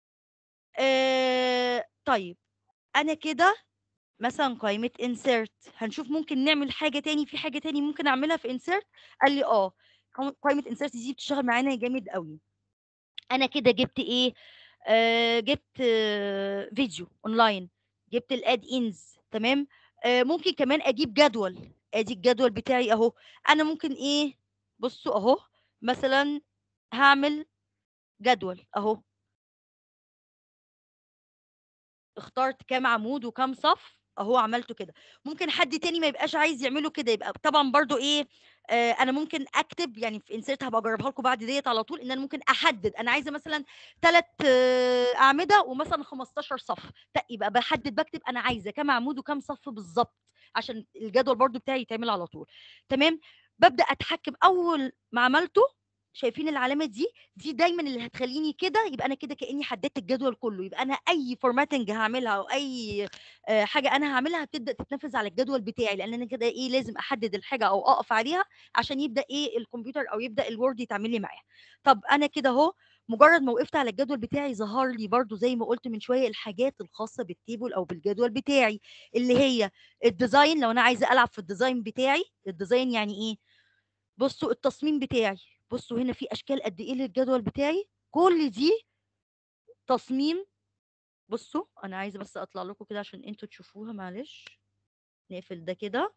آه طيب انا كده مثلا قائمه insert هنشوف ممكن نعمل حاجه تاني في حاجه تاني ممكن اعملها في insert قال لي اه قائمه قائمة insert دي بتشتغل معانا جامد قوي انا كده جبت ايه آه جبت آه فيديو اونلاين جبت الاد انز تمام آه ممكن كمان اجيب جدول ادي الجدول بتاعي اهو انا ممكن ايه بصوا اهو مثلا هعمل جدول اهو اخترت كام عمود وكام صف اهو عملته كده ممكن حد تاني ما يبقاش عايز يعمله كده يبقى طبعا برضو ايه آه انا ممكن اكتب يعني في انسيرت هبقى اجربها لكم بعد ديت على طول ان انا ممكن احدد انا عايزه مثلا ثلاث آه اعمده ومثلا 15 صف ت- يبقى بحدد بكتب انا عايزه كام عمود وكام صف بالظبط عشان الجدول برضو بتاعي يتعمل على طول تمام ببدا اتحكم اول ما عملته شايفين العلامه دي دي دايما اللي هتخليني كده يبقى انا كده كاني حددت الجدول كله يبقى انا اي فورماتنج هعملها او اي آه، حاجه انا هعملها هتبدا تتنفذ على الجدول بتاعي لان انا كده ايه لازم احدد الحاجه او اقف عليها عشان يبدا ايه الكمبيوتر او يبدا الوورد يتعمل لي معاها طب انا كده اهو مجرد ما وقفت على الجدول بتاعي ظهر لي برضو زي ما قلت من شويه الحاجات الخاصه بالتيبل او بالجدول بتاعي اللي هي الديزاين لو انا عايزه العب في الديزاين بتاعي الديزاين يعني ايه بصوا التصميم بتاعي بصوا هنا في اشكال قد ايه للجدول بتاعي كل دي تصميم بصوا انا عايزه بس اطلع لكم كده عشان انتوا تشوفوها معلش نقفل ده كده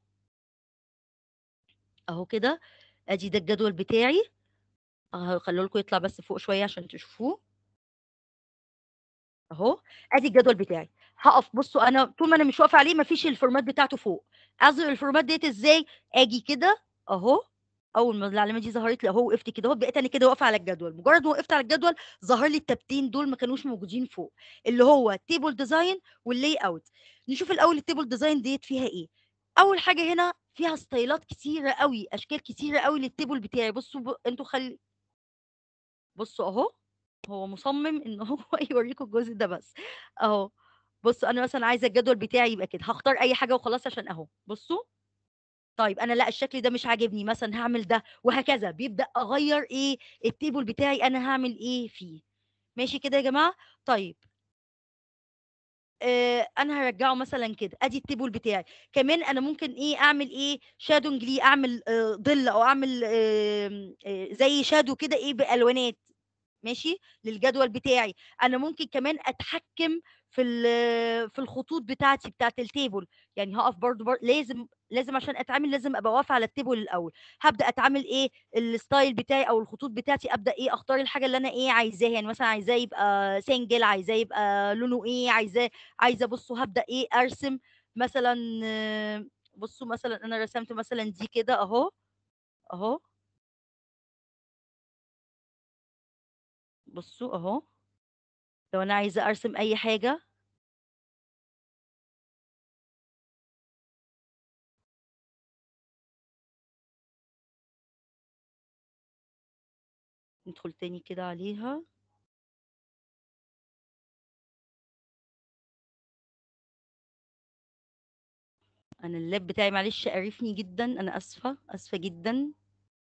اهو كده ادي ده الجدول بتاعي هخليه لكم يطلع بس فوق شويه عشان تشوفوه اهو ادي الجدول بتاعي هقف بصوا انا طول ما انا مش واقفه عليه مفيش الفورمات بتاعته فوق اظهر الفورمات ديت ازاي اجي كده اهو اول ما العلامه دي ظهرت لي اهو وقفت كده اهو بقيت انا كده واقفه على الجدول مجرد ما وقفت على الجدول ظهر لي التابتين دول ما كانوش موجودين فوق اللي هو التيبل ديزاين واللاي اوت نشوف الاول التيبل ديزاين ديت فيها ايه اول حاجه هنا فيها ستايلات كتيره قوي اشكال كتيره قوي للتيبل بتاعي بصوا ب... انتوا خلي بصوا اهو هو مصمم ان هو يوريكم الجزء ده بس اهو بصوا انا مثلا عايزه الجدول بتاعي يبقى كده هختار اي حاجه وخلاص عشان اهو بصوا طيب انا لا الشكل ده مش عاجبني مثلا هعمل ده وهكذا بيبدا اغير ايه التيبل بتاعي انا هعمل ايه فيه ماشي كده يا جماعه طيب آه انا هرجعه مثلا كده ادي التيبل بتاعي كمان انا ممكن ايه اعمل ايه شادونج ليه اعمل آه ظل او اعمل آه آه زي شادو كده ايه بالوانات ماشي للجدول بتاعي انا ممكن كمان اتحكم في ال- في الخطوط بتاعتي بتاعت التيبل يعني هقف برضو, برضو لازم لازم عشان اتعامل لازم ابقى واقفه على التيبل الاول هبدا اتعامل ايه الستايل بتاعي او الخطوط بتاعتي ابدا ايه اختار الحاجه اللي انا ايه عايزاها يعني مثلا عايزاه يبقى سنجل عايزاه يبقى لونه ايه عايزاه عايزه بصوا هبدا ايه ارسم مثلا آه، بصوا مثلا انا رسمت مثلا دي كده اهو اهو بصوا اهو لو انا عايزه ارسم اي حاجه ندخل تاني كده عليها انا اللاب بتاعي معلش قرفني جدا انا اسفه اسفه جدا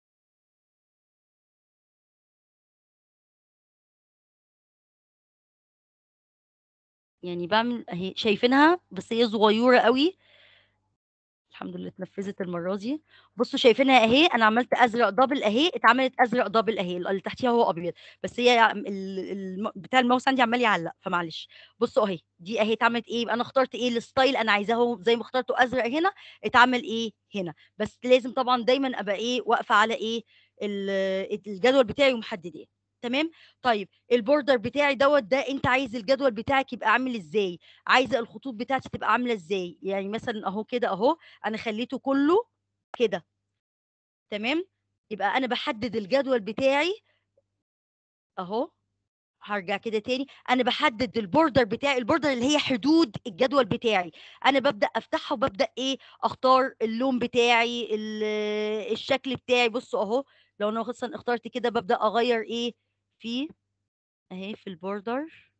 يعني بعمل اهي شايفينها بس هي صغيره قوي الحمد لله اتنفذت المره دي بصوا شايفينها اهي انا عملت ازرق دبل اهي اتعملت ازرق دبل اهي اللي تحتيها هو ابيض بس هي عم- ال- الم- بتاع الماوس عندي عمال يعلق فمعلش بصوا اهي دي اهي اتعملت ايه يبقى انا اخترت ايه الستايل انا عايزاه زي ما اخترته ازرق هنا اتعمل ايه هنا بس لازم طبعا دايما ابقى ايه واقفه على ايه ال- الجدول بتاعي ومحدداه تمام طيب البوردر بتاعي دوت ده انت عايز الجدول بتاعك يبقى عامل ازاي عايزه الخطوط بتاعتي تبقى عامله ازاي يعني مثلا اهو كده اهو انا خليته كله كده تمام يبقى انا بحدد الجدول بتاعي اهو هرجع كده تاني انا بحدد البوردر بتاعي البوردر اللي هي حدود الجدول بتاعي انا ببدا افتحها وببدا ايه اختار اللون بتاعي ال- الشكل بتاعي بصوا اهو لو انا مثلا اخترت كده ببدا اغير ايه في اهي في البوردر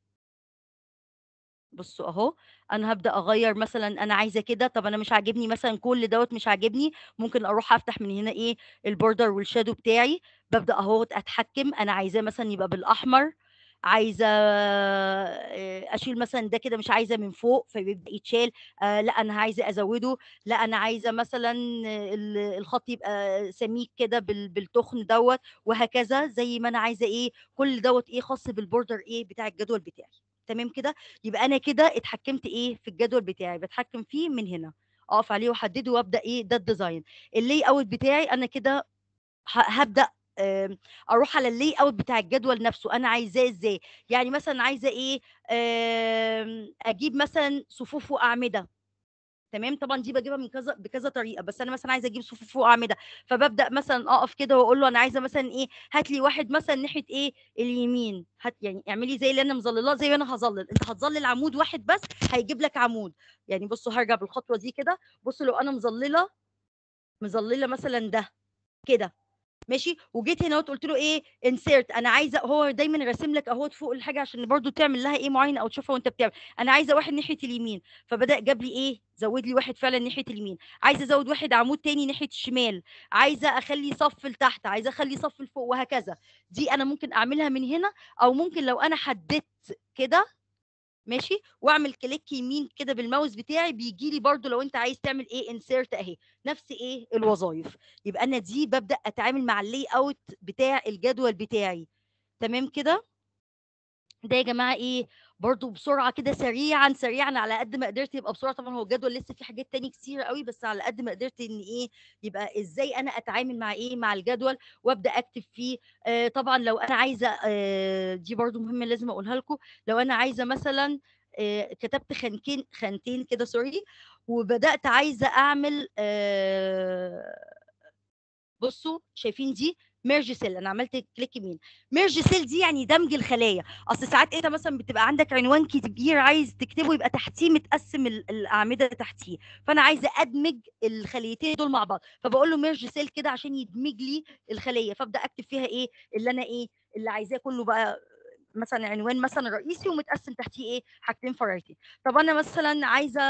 بصوا اهو انا هبدا اغير مثلا انا عايزه كده طب انا مش عاجبني مثلا كل دوت مش عاجبني ممكن اروح افتح من هنا ايه البوردر والشادو بتاعي ببدا اهو اتحكم انا عايزاه مثلا يبقى بالاحمر عايزه آه، اشيل مثلا ده كده مش عايزه من فوق فبيبدا يتشال آه لا انا عايزه ازوده لا انا عايزه مثلا ال- الخط يبقى سميك كده بال- بالتخن دوت وهكذا زي ما انا عايزه ايه كل دوت ايه خاص بالبوردر ايه بتاع الجدول بتاعي تمام كده يبقى انا كده اتحكمت ايه في الجدول بتاعي بتحكم فيه من هنا اقف عليه واحدده وابدا ايه ده الديزاين اللي اوت بتاعي انا كده ه- هبدا آم، اروح على اللي اوت بتاع الجدول نفسه انا عايزاه ازاي يعني مثلا عايزه ايه آم، اجيب مثلا صفوف واعمده تمام طبعا دي بجيبها من كذا بكذا طريقه بس انا مثلا عايزه اجيب صفوف فوق اعمده فببدا مثلا اقف كده واقول له انا عايزه مثلا ايه هات لي واحد مثلا ناحيه ايه اليمين هات يعني اعملي زي اللي انا مظللاه زي ما انا هظلل انت هتظلل عمود واحد بس هيجيب لك عمود يعني بصوا هرجع بالخطوه دي كده بصوا لو انا مظلله مظلله مثلا ده كده ماشي وجيت هنا قلت له ايه انسيرت انا عايزه هو دايما راسم لك اهوت فوق الحاجه عشان برضو تعمل لها ايه معين او تشوفها وانت بتعمل انا عايزه واحد ناحيه اليمين فبدا جاب لي ايه زود لي واحد فعلا ناحيه اليمين عايزه ازود واحد عمود تاني ناحيه الشمال عايزه اخلي صف لتحت عايزه اخلي صف لفوق وهكذا دي انا ممكن اعملها من هنا او ممكن لو انا حددت كده ماشي واعمل كليك يمين كده بالماوس بتاعي بيجي لي برده لو انت عايز تعمل ايه انسيرت اهي نفس ايه الوظائف يبقى انا دي ببدا اتعامل مع اللي اوت بتاع الجدول بتاعي تمام كده ده يا جماعه ايه برضو بسرعه كده سريعا سريعا على قد ما قدرت يبقى بسرعه طبعا هو الجدول لسه فيه حاجات تاني كتير قوي بس على قد ما قدرت ان ايه يبقى ازاي انا اتعامل مع ايه مع الجدول وابدا اكتب فيه آه طبعا لو انا عايزه آه دي برضو مهمه لازم اقولها لكم لو انا عايزه مثلا آه كتبت خانتين خانتين كده سوري وبدات عايزه اعمل آه بصوا شايفين دي ميرج سيل انا عملت كليك يمين ميرج سيل دي يعني دمج الخلايا اصل ساعات انت مثلا بتبقى عندك عنوان كبير عايز تكتبه يبقى تحتيه متقسم ال- الاعمده تحتيه فانا عايزه ادمج الخليتين دول مع بعض فبقول له ميرج سيل كده عشان يدمج لي الخليه فابدا اكتب فيها ايه اللي انا ايه اللي عايزاه كله بقى مثلا عنوان مثلا رئيسي ومتقسم تحتيه ايه حاجتين فرعيتين طب انا مثلا عايزه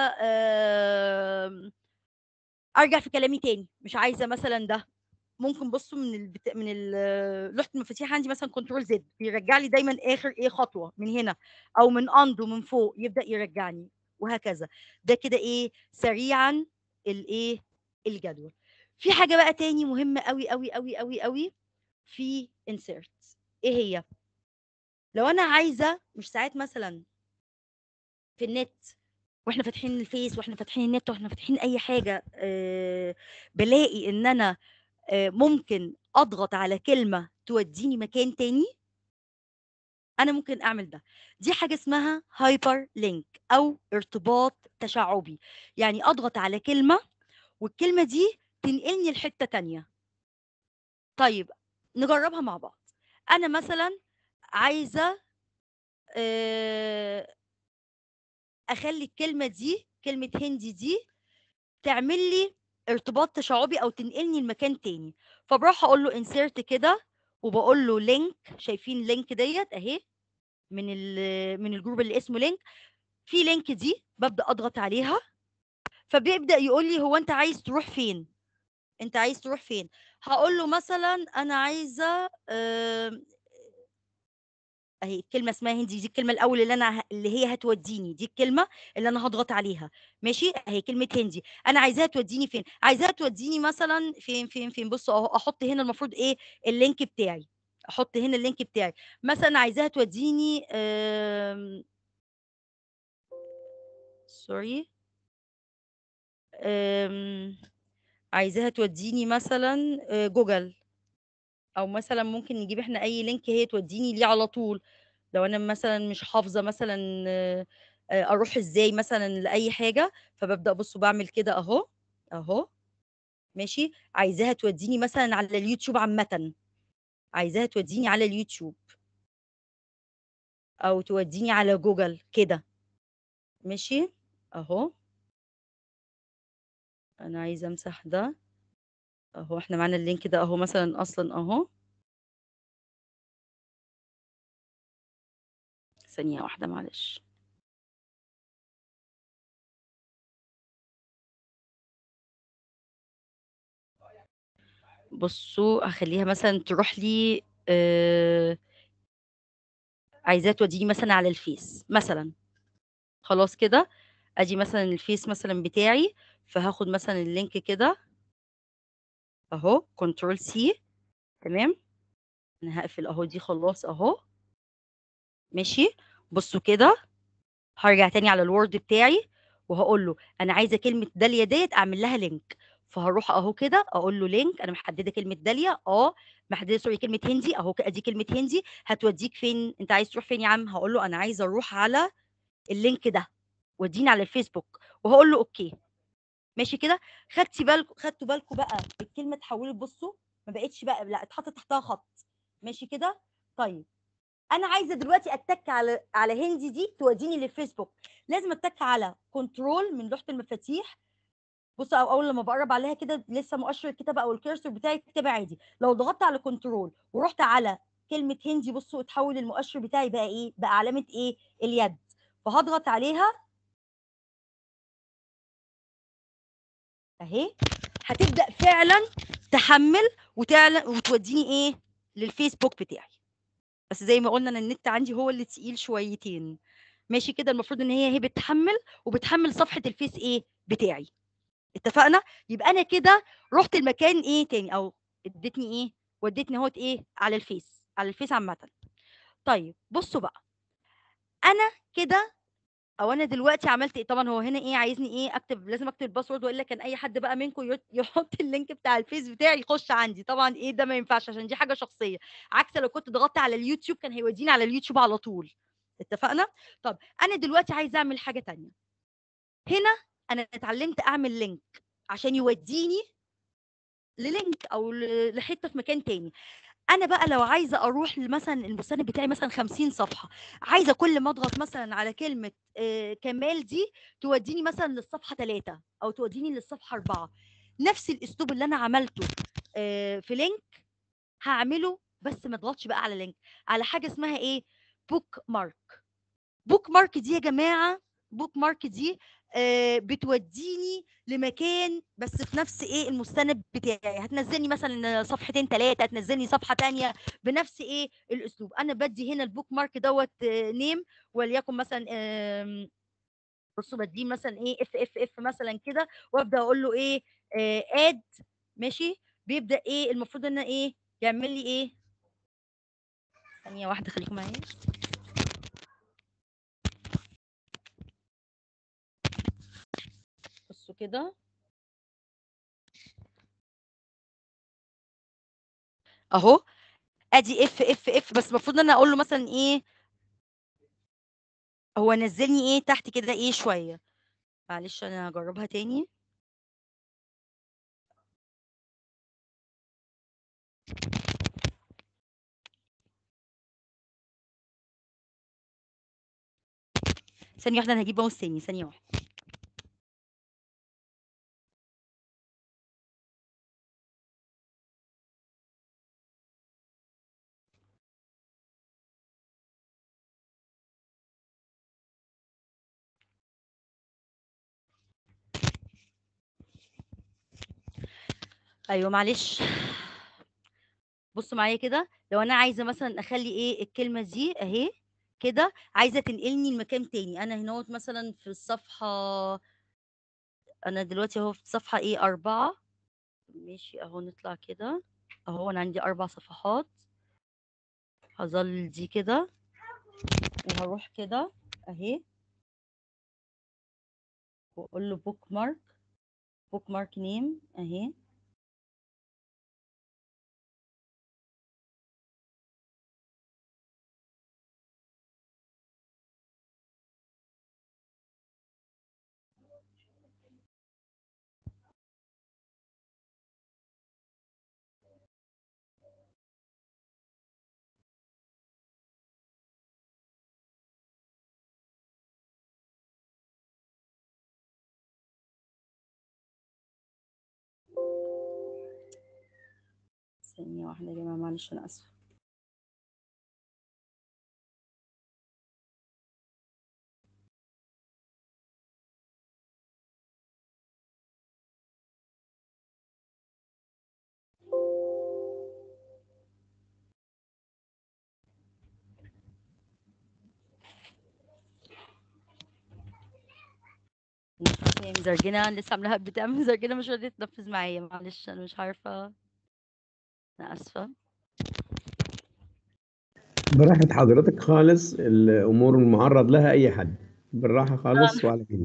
آم، ارجع في كلامي تاني مش عايزه مثلا ده ممكن بصوا من البت... من ال- لوحه المفاتيح عندي مثلا كنترول زد بيرجع لي دايما اخر ايه خطوه من هنا او من اندو من فوق يبدا يرجعني وهكذا ده كده ايه سريعا الايه الجدول في حاجه بقى تاني مهمه قوي قوي قوي قوي قوي في insert ايه هي لو انا عايزه مش ساعات مثلا في النت واحنا فاتحين الفيس واحنا فاتحين النت واحنا فاتحين اي حاجه آه بلاقي ان انا آه ممكن اضغط على كلمه توديني مكان تاني انا ممكن اعمل ده دي حاجه اسمها هايبر لينك او ارتباط تشعبي يعني اضغط على كلمه والكلمه دي تنقلني لحته تانية طيب نجربها مع بعض انا مثلا عايزه آه، اخلي الكلمه دي كلمه هندي دي تعمل لي ارتباط تشعبي او تنقلني لمكان تاني فبروح اقول له انسيرت كده وبقول له لينك شايفين لينك ديت اهي من ال- من الجروب اللي اسمه لينك في لينك دي ببدا اضغط عليها فبيبدا يقول لي هو انت عايز تروح فين انت عايز تروح فين هقول له مثلا انا عايزه آم، اهي الكلمه اسمها هندي دي الكلمه الاول اللي انا ه- اللي هي هتوديني دي الكلمه اللي انا هضغط عليها ماشي اهي كلمه هندي انا عايزاها توديني فين عايزاها توديني مثلا فين فين فين بصوا اهو احط هنا المفروض ايه اللينك بتاعي احط هنا اللينك بتاعي مثلا عايزاها توديني آم، سوري آم، عايزاها توديني مثلا آه، جوجل او مثلا ممكن نجيب احنا اي لينك هي توديني ليه على طول لو انا مثلا مش حافظه مثلا آه، آه، اروح ازاي مثلا لاي حاجه فببدا بصوا بعمل كده اهو اهو ماشي عايزاها توديني مثلا على اليوتيوب عامه عايزاها توديني على اليوتيوب او توديني على جوجل كده ماشي اهو انا عايزه امسح ده اهو احنا معانا اللينك ده اهو مثلا اصلا اهو ثانيه واحده معلش بصوا هخليها مثلا تروح لي آه عايزاه توديني مثلا على الفيس مثلا خلاص كده ادي مثلا الفيس مثلا بتاعي فهاخد مثلا اللينك كده اهو كنترول سي تمام انا هقفل اهو دي خلاص اهو ماشي بصوا كده هرجع تاني على الوورد بتاعي وهقول له انا عايزه كلمه داليا ديت اعمل لها لينك فهروح اهو كده اقول له لينك انا محدده كلمه داليا اه محدده سوري كلمه هندي اهو ك- ادي كلمه هندي هتوديك فين انت عايز تروح فين يا عم هقول له انا عايزه اروح على اللينك ده وديني على الفيسبوك وهقول له اوكي ماشي كده خدتي بالكم خدتوا بالكم بقى الكلمه اتحولت بصوا ما بقتش بقى لا اتحط تحتها خط ماشي كده طيب انا عايزه دلوقتي اتك على على هندي دي توديني للفيسبوك لازم اتك على كنترول من لوحه المفاتيح بصوا او اول لما بقرب عليها كده لسه مؤشر الكتابه او الكيرسور بتاعي الكتابه عادي لو ضغطت على كنترول ورحت على كلمه هندي بصوا اتحول المؤشر بتاعي بقى ايه بقى علامه ايه اليد فهضغط عليها اهي هتبدا فعلا تحمل وتعلن وتوديني ايه للفيسبوك بتاعي بس زي ما قلنا انا النت عندي هو اللي تقيل شويتين ماشي كده المفروض ان هي هي بتحمل وبتحمل صفحه الفيس ايه بتاعي اتفقنا يبقى انا كده رحت المكان ايه تاني او ادتني ايه ودتني اهوت ايه على الفيس على الفيس عامه طيب بصوا بقى انا كده او انا دلوقتي عملت ايه طبعا هو هنا ايه عايزني ايه اكتب لازم اكتب الباسورد والا كان اي حد بقى منكم يط- يحط اللينك بتاع الفيس بتاعي يخش عندي طبعا ايه ده ما ينفعش عشان دي حاجه شخصيه عكس لو كنت ضغطت على اليوتيوب كان هيوديني على اليوتيوب على طول اتفقنا طب انا دلوقتي عايزه اعمل حاجه تانية هنا انا اتعلمت اعمل لينك عشان يوديني للينك او ل- لحته في مكان تاني انا بقى لو عايزه اروح مثلا المستند بتاعي مثلا 50 صفحه عايزه كل ما اضغط مثلا على كلمه آه، كمال دي توديني مثلا للصفحه 3 او توديني للصفحه 4 نفس الاسلوب اللي انا عملته آه، في لينك هعمله بس ما اضغطش بقى على لينك على حاجه اسمها ايه بوك مارك بوك مارك دي يا جماعه بوك مارك دي آه، بتوديني لمكان بس في نفس ايه المستند بتاعي هتنزلني مثلا صفحتين ثلاثه هتنزلني صفحه تانية بنفس ايه الاسلوب انا بدي هنا البوك مارك دوت نيم وليكن مثلا آم، بصوا بديه مثلا ايه اف اف اف مثلا كده وابدا اقول له ايه اد ماشي بيبدا ايه المفروض ان ايه يعمل لي ايه ثانيه واحده خليكم معايا بصوا كده اهو ادي اف اف اف بس المفروض ان انا اقول له مثلا ايه هو نزلني ايه تحت كده ايه شويه معلش انا هجربها تاني ثانيه واحده انا هجيب ماوس تاني ثانيه واحده ايوه معلش بصوا معايا كده لو انا عايزه مثلا اخلي ايه الكلمه دي اهي كده عايزه تنقلني لمكان تاني انا هنا مثلا في الصفحه انا دلوقتي اهو في صفحه ايه أربعة ماشي اهو نطلع كده اهو انا عندي اربع صفحات هظل دي كده وهروح كده اهي واقول له بوك مارك بوك مارك نيم اهي ثانية واحدة يا جماعة معلش أنا آسفة مش عارفة هي مزرجنة لسه عاملاها بتعمل مزرجنة مش راضية تنفذ معايا معلش أنا مش عارفة أنا آسفة براحة حضرتك خالص الأمور المعرض لها أي حد بالراحة خالص وعلى كده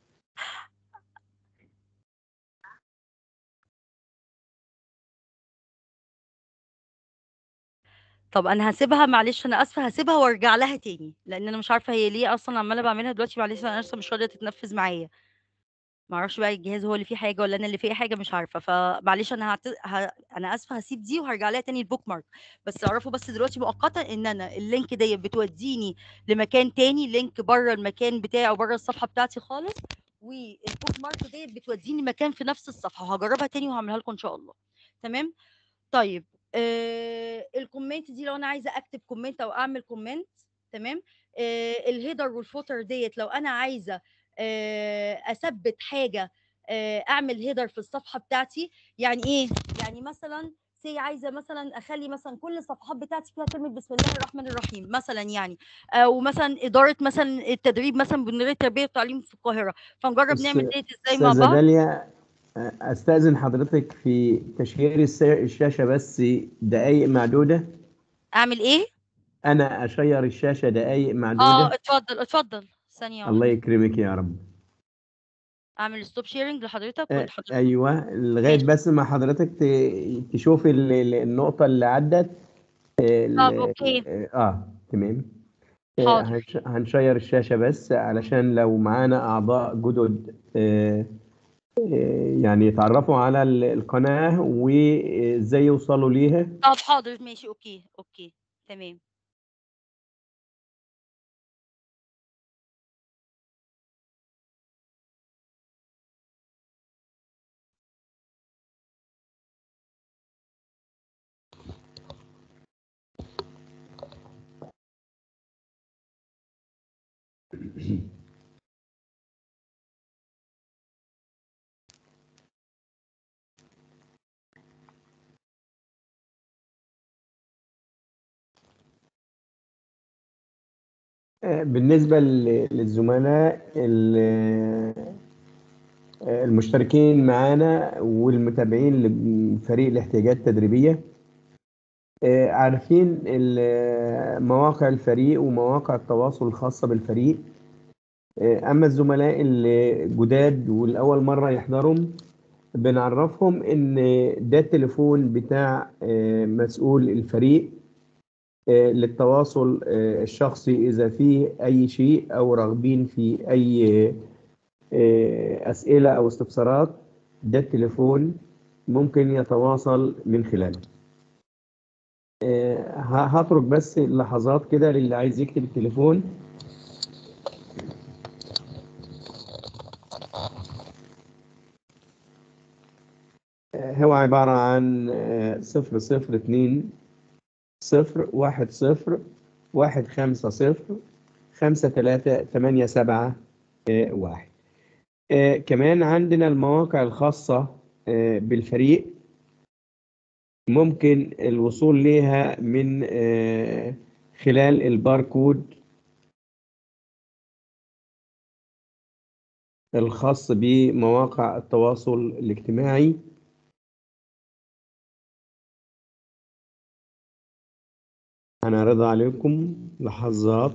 طب أنا هاسيبها معلش أنا آسفة هاسيبها وأرجع لها تاني لأن أنا مش عارفة هي ليه أصلا عمالة بعملها دلوقتي معلش أنا آسفة مش راضية تتنفذ معايا ما اعرفش بقى الجهاز هو اللي فيه حاجه ولا انا اللي فيه حاجه مش عارفه فمعلش انا هعت... ه... انا اسفه هسيب دي وهرجع لها تاني البوك مارك بس اعرفوا بس دلوقتي مؤقتا ان انا اللينك دي بتوديني لمكان تاني لينك بره المكان بتاعي وبره الصفحه بتاعتي خالص والبوك مارك دي بتوديني مكان في نفس الصفحه وهجربها تاني وهعملها لكم ان شاء الله تمام طيب آه الكومنت دي لو انا عايزه اكتب كومنت او اعمل كومنت تمام آه الهيدر والفوتر ديت لو انا عايزه آه اثبت حاجه آه اعمل هيدر في الصفحه بتاعتي يعني ايه يعني مثلا سي عايزه مثلا اخلي مثلا كل الصفحات بتاعتي فيها كلمه بسم الله الرحمن الرحيم مثلا يعني او مثلا اداره مثلا التدريب مثلا بمديريه التربيه والتعليم في القاهره فنجرب أس- نعمل ديت ازاي مع استاذه بعض داليا استاذن حضرتك في تشهير الس- الشاشه بس دقائق معدوده اعمل ايه انا اشير الشاشه دقائق اه معدوده اتفضل اتفضل ثانيه الله واحده يكرمك يا رب اعمل ستوب شيرنج لحضرتك آه، ولا حضرتك ايوه لغايه ماشي بس ما حضرتك ت- تشوف ال- ال- النقطه اللي عدت ال- طب اوكي اه تمام آه، حاضر هنش- هنشير الشاشه بس علشان لو معانا اعضاء جدد آه، آه، يعني يتعرفوا على ال- القناه وازاي يوصلوا ليها طب حاضر ماشي اوكي اوكي تمام آه، بالنسبة ل- للزملاء ال- آه، المشتركين معانا والمتابعين لفريق الاحتياجات التدريبية آه، عارفين ال- مواقع الفريق ومواقع التواصل الخاصة بالفريق آه، أما الزملاء الجداد والأول مرة يحضرهم بنعرفهم إن ده التليفون بتاع آه، مسؤول الفريق آه، للتواصل آه، الشخصي إذا فيه أي شيء أو راغبين في أي آه، أسئلة أو استفسارات ده التليفون ممكن يتواصل من خلاله آه، ه- هترك بس لحظات كده للي عايز يكتب التليفون آه، هو عبارة عن آه، صفر صفر اتنين صفر واحد صفر واحد خمسة صفر خمسة تلاتة تمانية سبعة آه، واحد آه، كمان عندنا المواقع الخاصة آه، بالفريق ممكن الوصول ليها من آه، خلال الباركود الخاص بمواقع التواصل الاجتماعي هنعرضها عليكم لحظات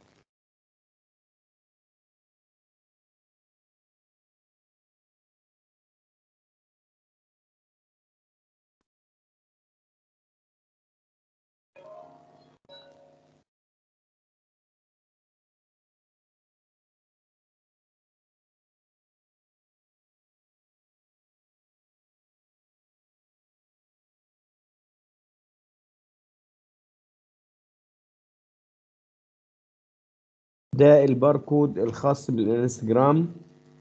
ده الباركود الخاص بالانستجرام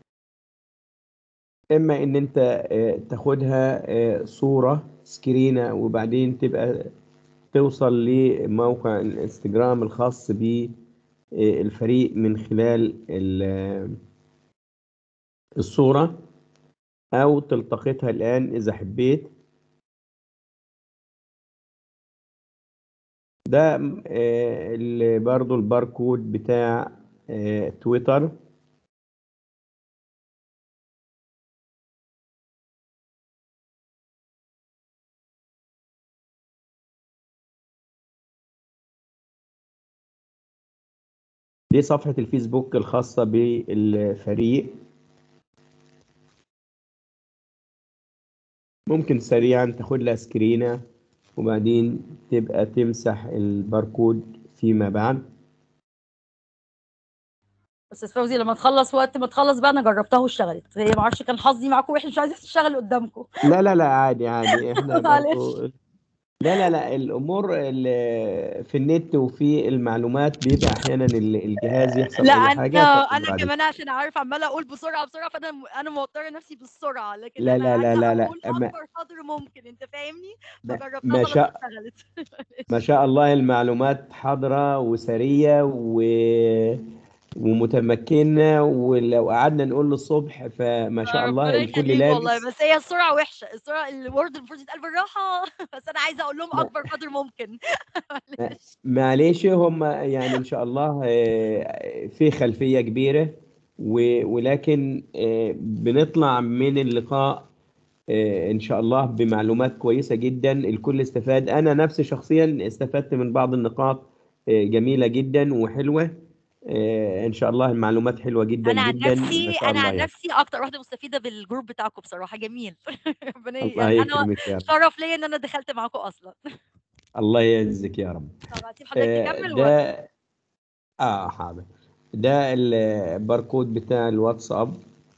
اما ان انت آه، تاخدها آه، صورة سكرينة وبعدين تبقى توصل لموقع الانستجرام الخاص بالفريق من خلال ال- الصورة او تلتقطها الان اذا حبيت ده آه، ال- برضو الباركود بتاع آه، تويتر دي صفحة الفيسبوك الخاصة بالفريق ممكن سريعا تاخد لها سكرينة وبعدين تبقى تمسح الباركود فيما بعد استاذ فوزي لما تخلص وقت ما تخلص بقى انا جربتها واشتغلت هي ما اعرفش كان حظي معاكم وحش مش عايزه تشتغل قدامكم لا لا لا عادي عادي احنا معلش. برضو لا لا لا الامور اللي في النت وفي المعلومات بيبقى احيانا ال- الجهاز يحصل لا اي انا حاجه انا فبتبقى عليك. كمان عشان عارفه عماله اقول بسرعه بسرعه فانا انا موتره نفسي بالسرعه لكن لا انا لا لا عايزه لا لا اقول أما- اكبر قدر ممكن انت فاهمني ما- فجربتها ما خلاص شاء اشتغلت ما شاء الله المعلومات حاضرة وسرية و... ومتمكنة ولو قعدنا نقول للصبح فما شاء الله ربنا الكل يخليك والله لابس بس هي السرعه وحشه السرعه الورد المفروض يتقال بالراحه بس انا عايزه اقول لهم لا. اكبر قدر ممكن معلش. معلش هم يعني إن شاء الله آه، في خلفية كبيرة و... ولكن آه، بنطلع من اللقاء آه، إن شاء الله بمعلومات كويسة جدا الكل استفاد أنا نفسي شخصيا استفدت من بعض النقاط آه، جميلة جدا وحلوة آه، إن شاء الله المعلومات حلوة جدا انا عن جدا ما نفسي شاء انا الله عن يعني نفسي اكتر واحده مستفيده بالجروب بتاعكم بصراحه جميل ربنا ي- الله يعني انا يكرمك يا رب شرف ليا ان انا دخلت معاكم اصلا الله يعزك يا رب طب هسيب حضرتك آه، تكمل ولا ده اه حاضر ده الباركود بتاع الواتساب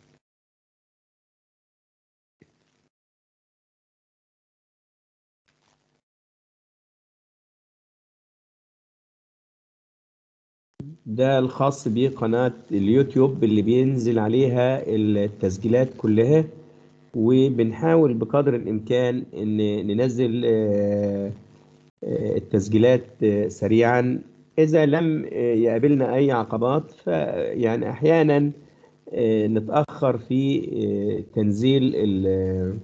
ده الخاص بقناة اليوتيوب اللي بينزل عليها التسجيلات كلها وبنحاول بقدر الإمكان إن ننزل آه، آه، التسجيلات آه، سريعا إذا لم آه، يقابلنا أي عقبات فيعني أحيانا آه، نتأخر في آه، تنزيل ال- آه،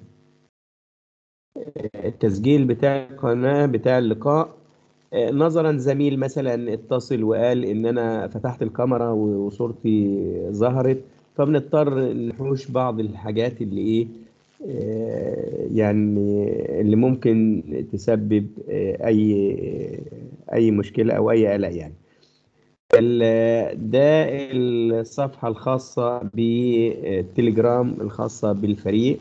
التسجيل بتاع القناة بتاع اللقاء آه، نظرا زميل مثلا اتصل وقال ان انا فتحت الكاميرا و- وصورتي ظهرت فبنضطر نحوش بعض الحاجات اللي ايه آه، يعني اللي ممكن تسبب آه، اي اي مشكلة او اي قلق يعني ال- ده الصفحة الخاصة بالتليجرام الخاصة بالفريق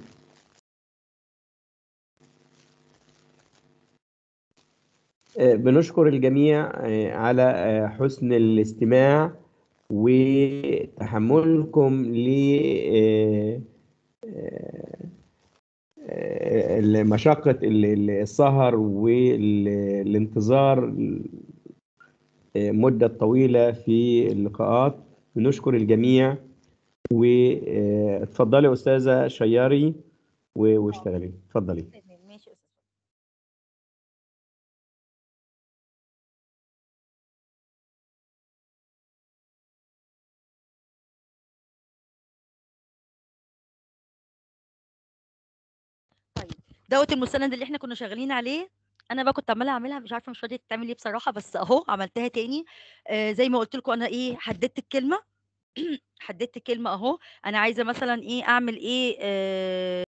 آه، بنشكر الجميع آه، على آه، حسن الاستماع وتحملكم ل آه، آه، آه، مشقة ال- ال- السهر والانتظار آه، مدة طويلة في اللقاءات بنشكر الجميع واتفضلي أستاذة شياري و- واشتغلي اتفضلي تمام ماشي يا استاذ طيب دوت المستند اللي احنا كنا شغالين عليه انا بقى كنت عماله اعملها مش عارفه مش راضيه تتعمل ايه بصراحه بس اهو عملتها تاني آه زي ما قلت لكم انا ايه حددت الكلمه حددت الكلمه اهو انا عايزه مثلا ايه اعمل ايه آه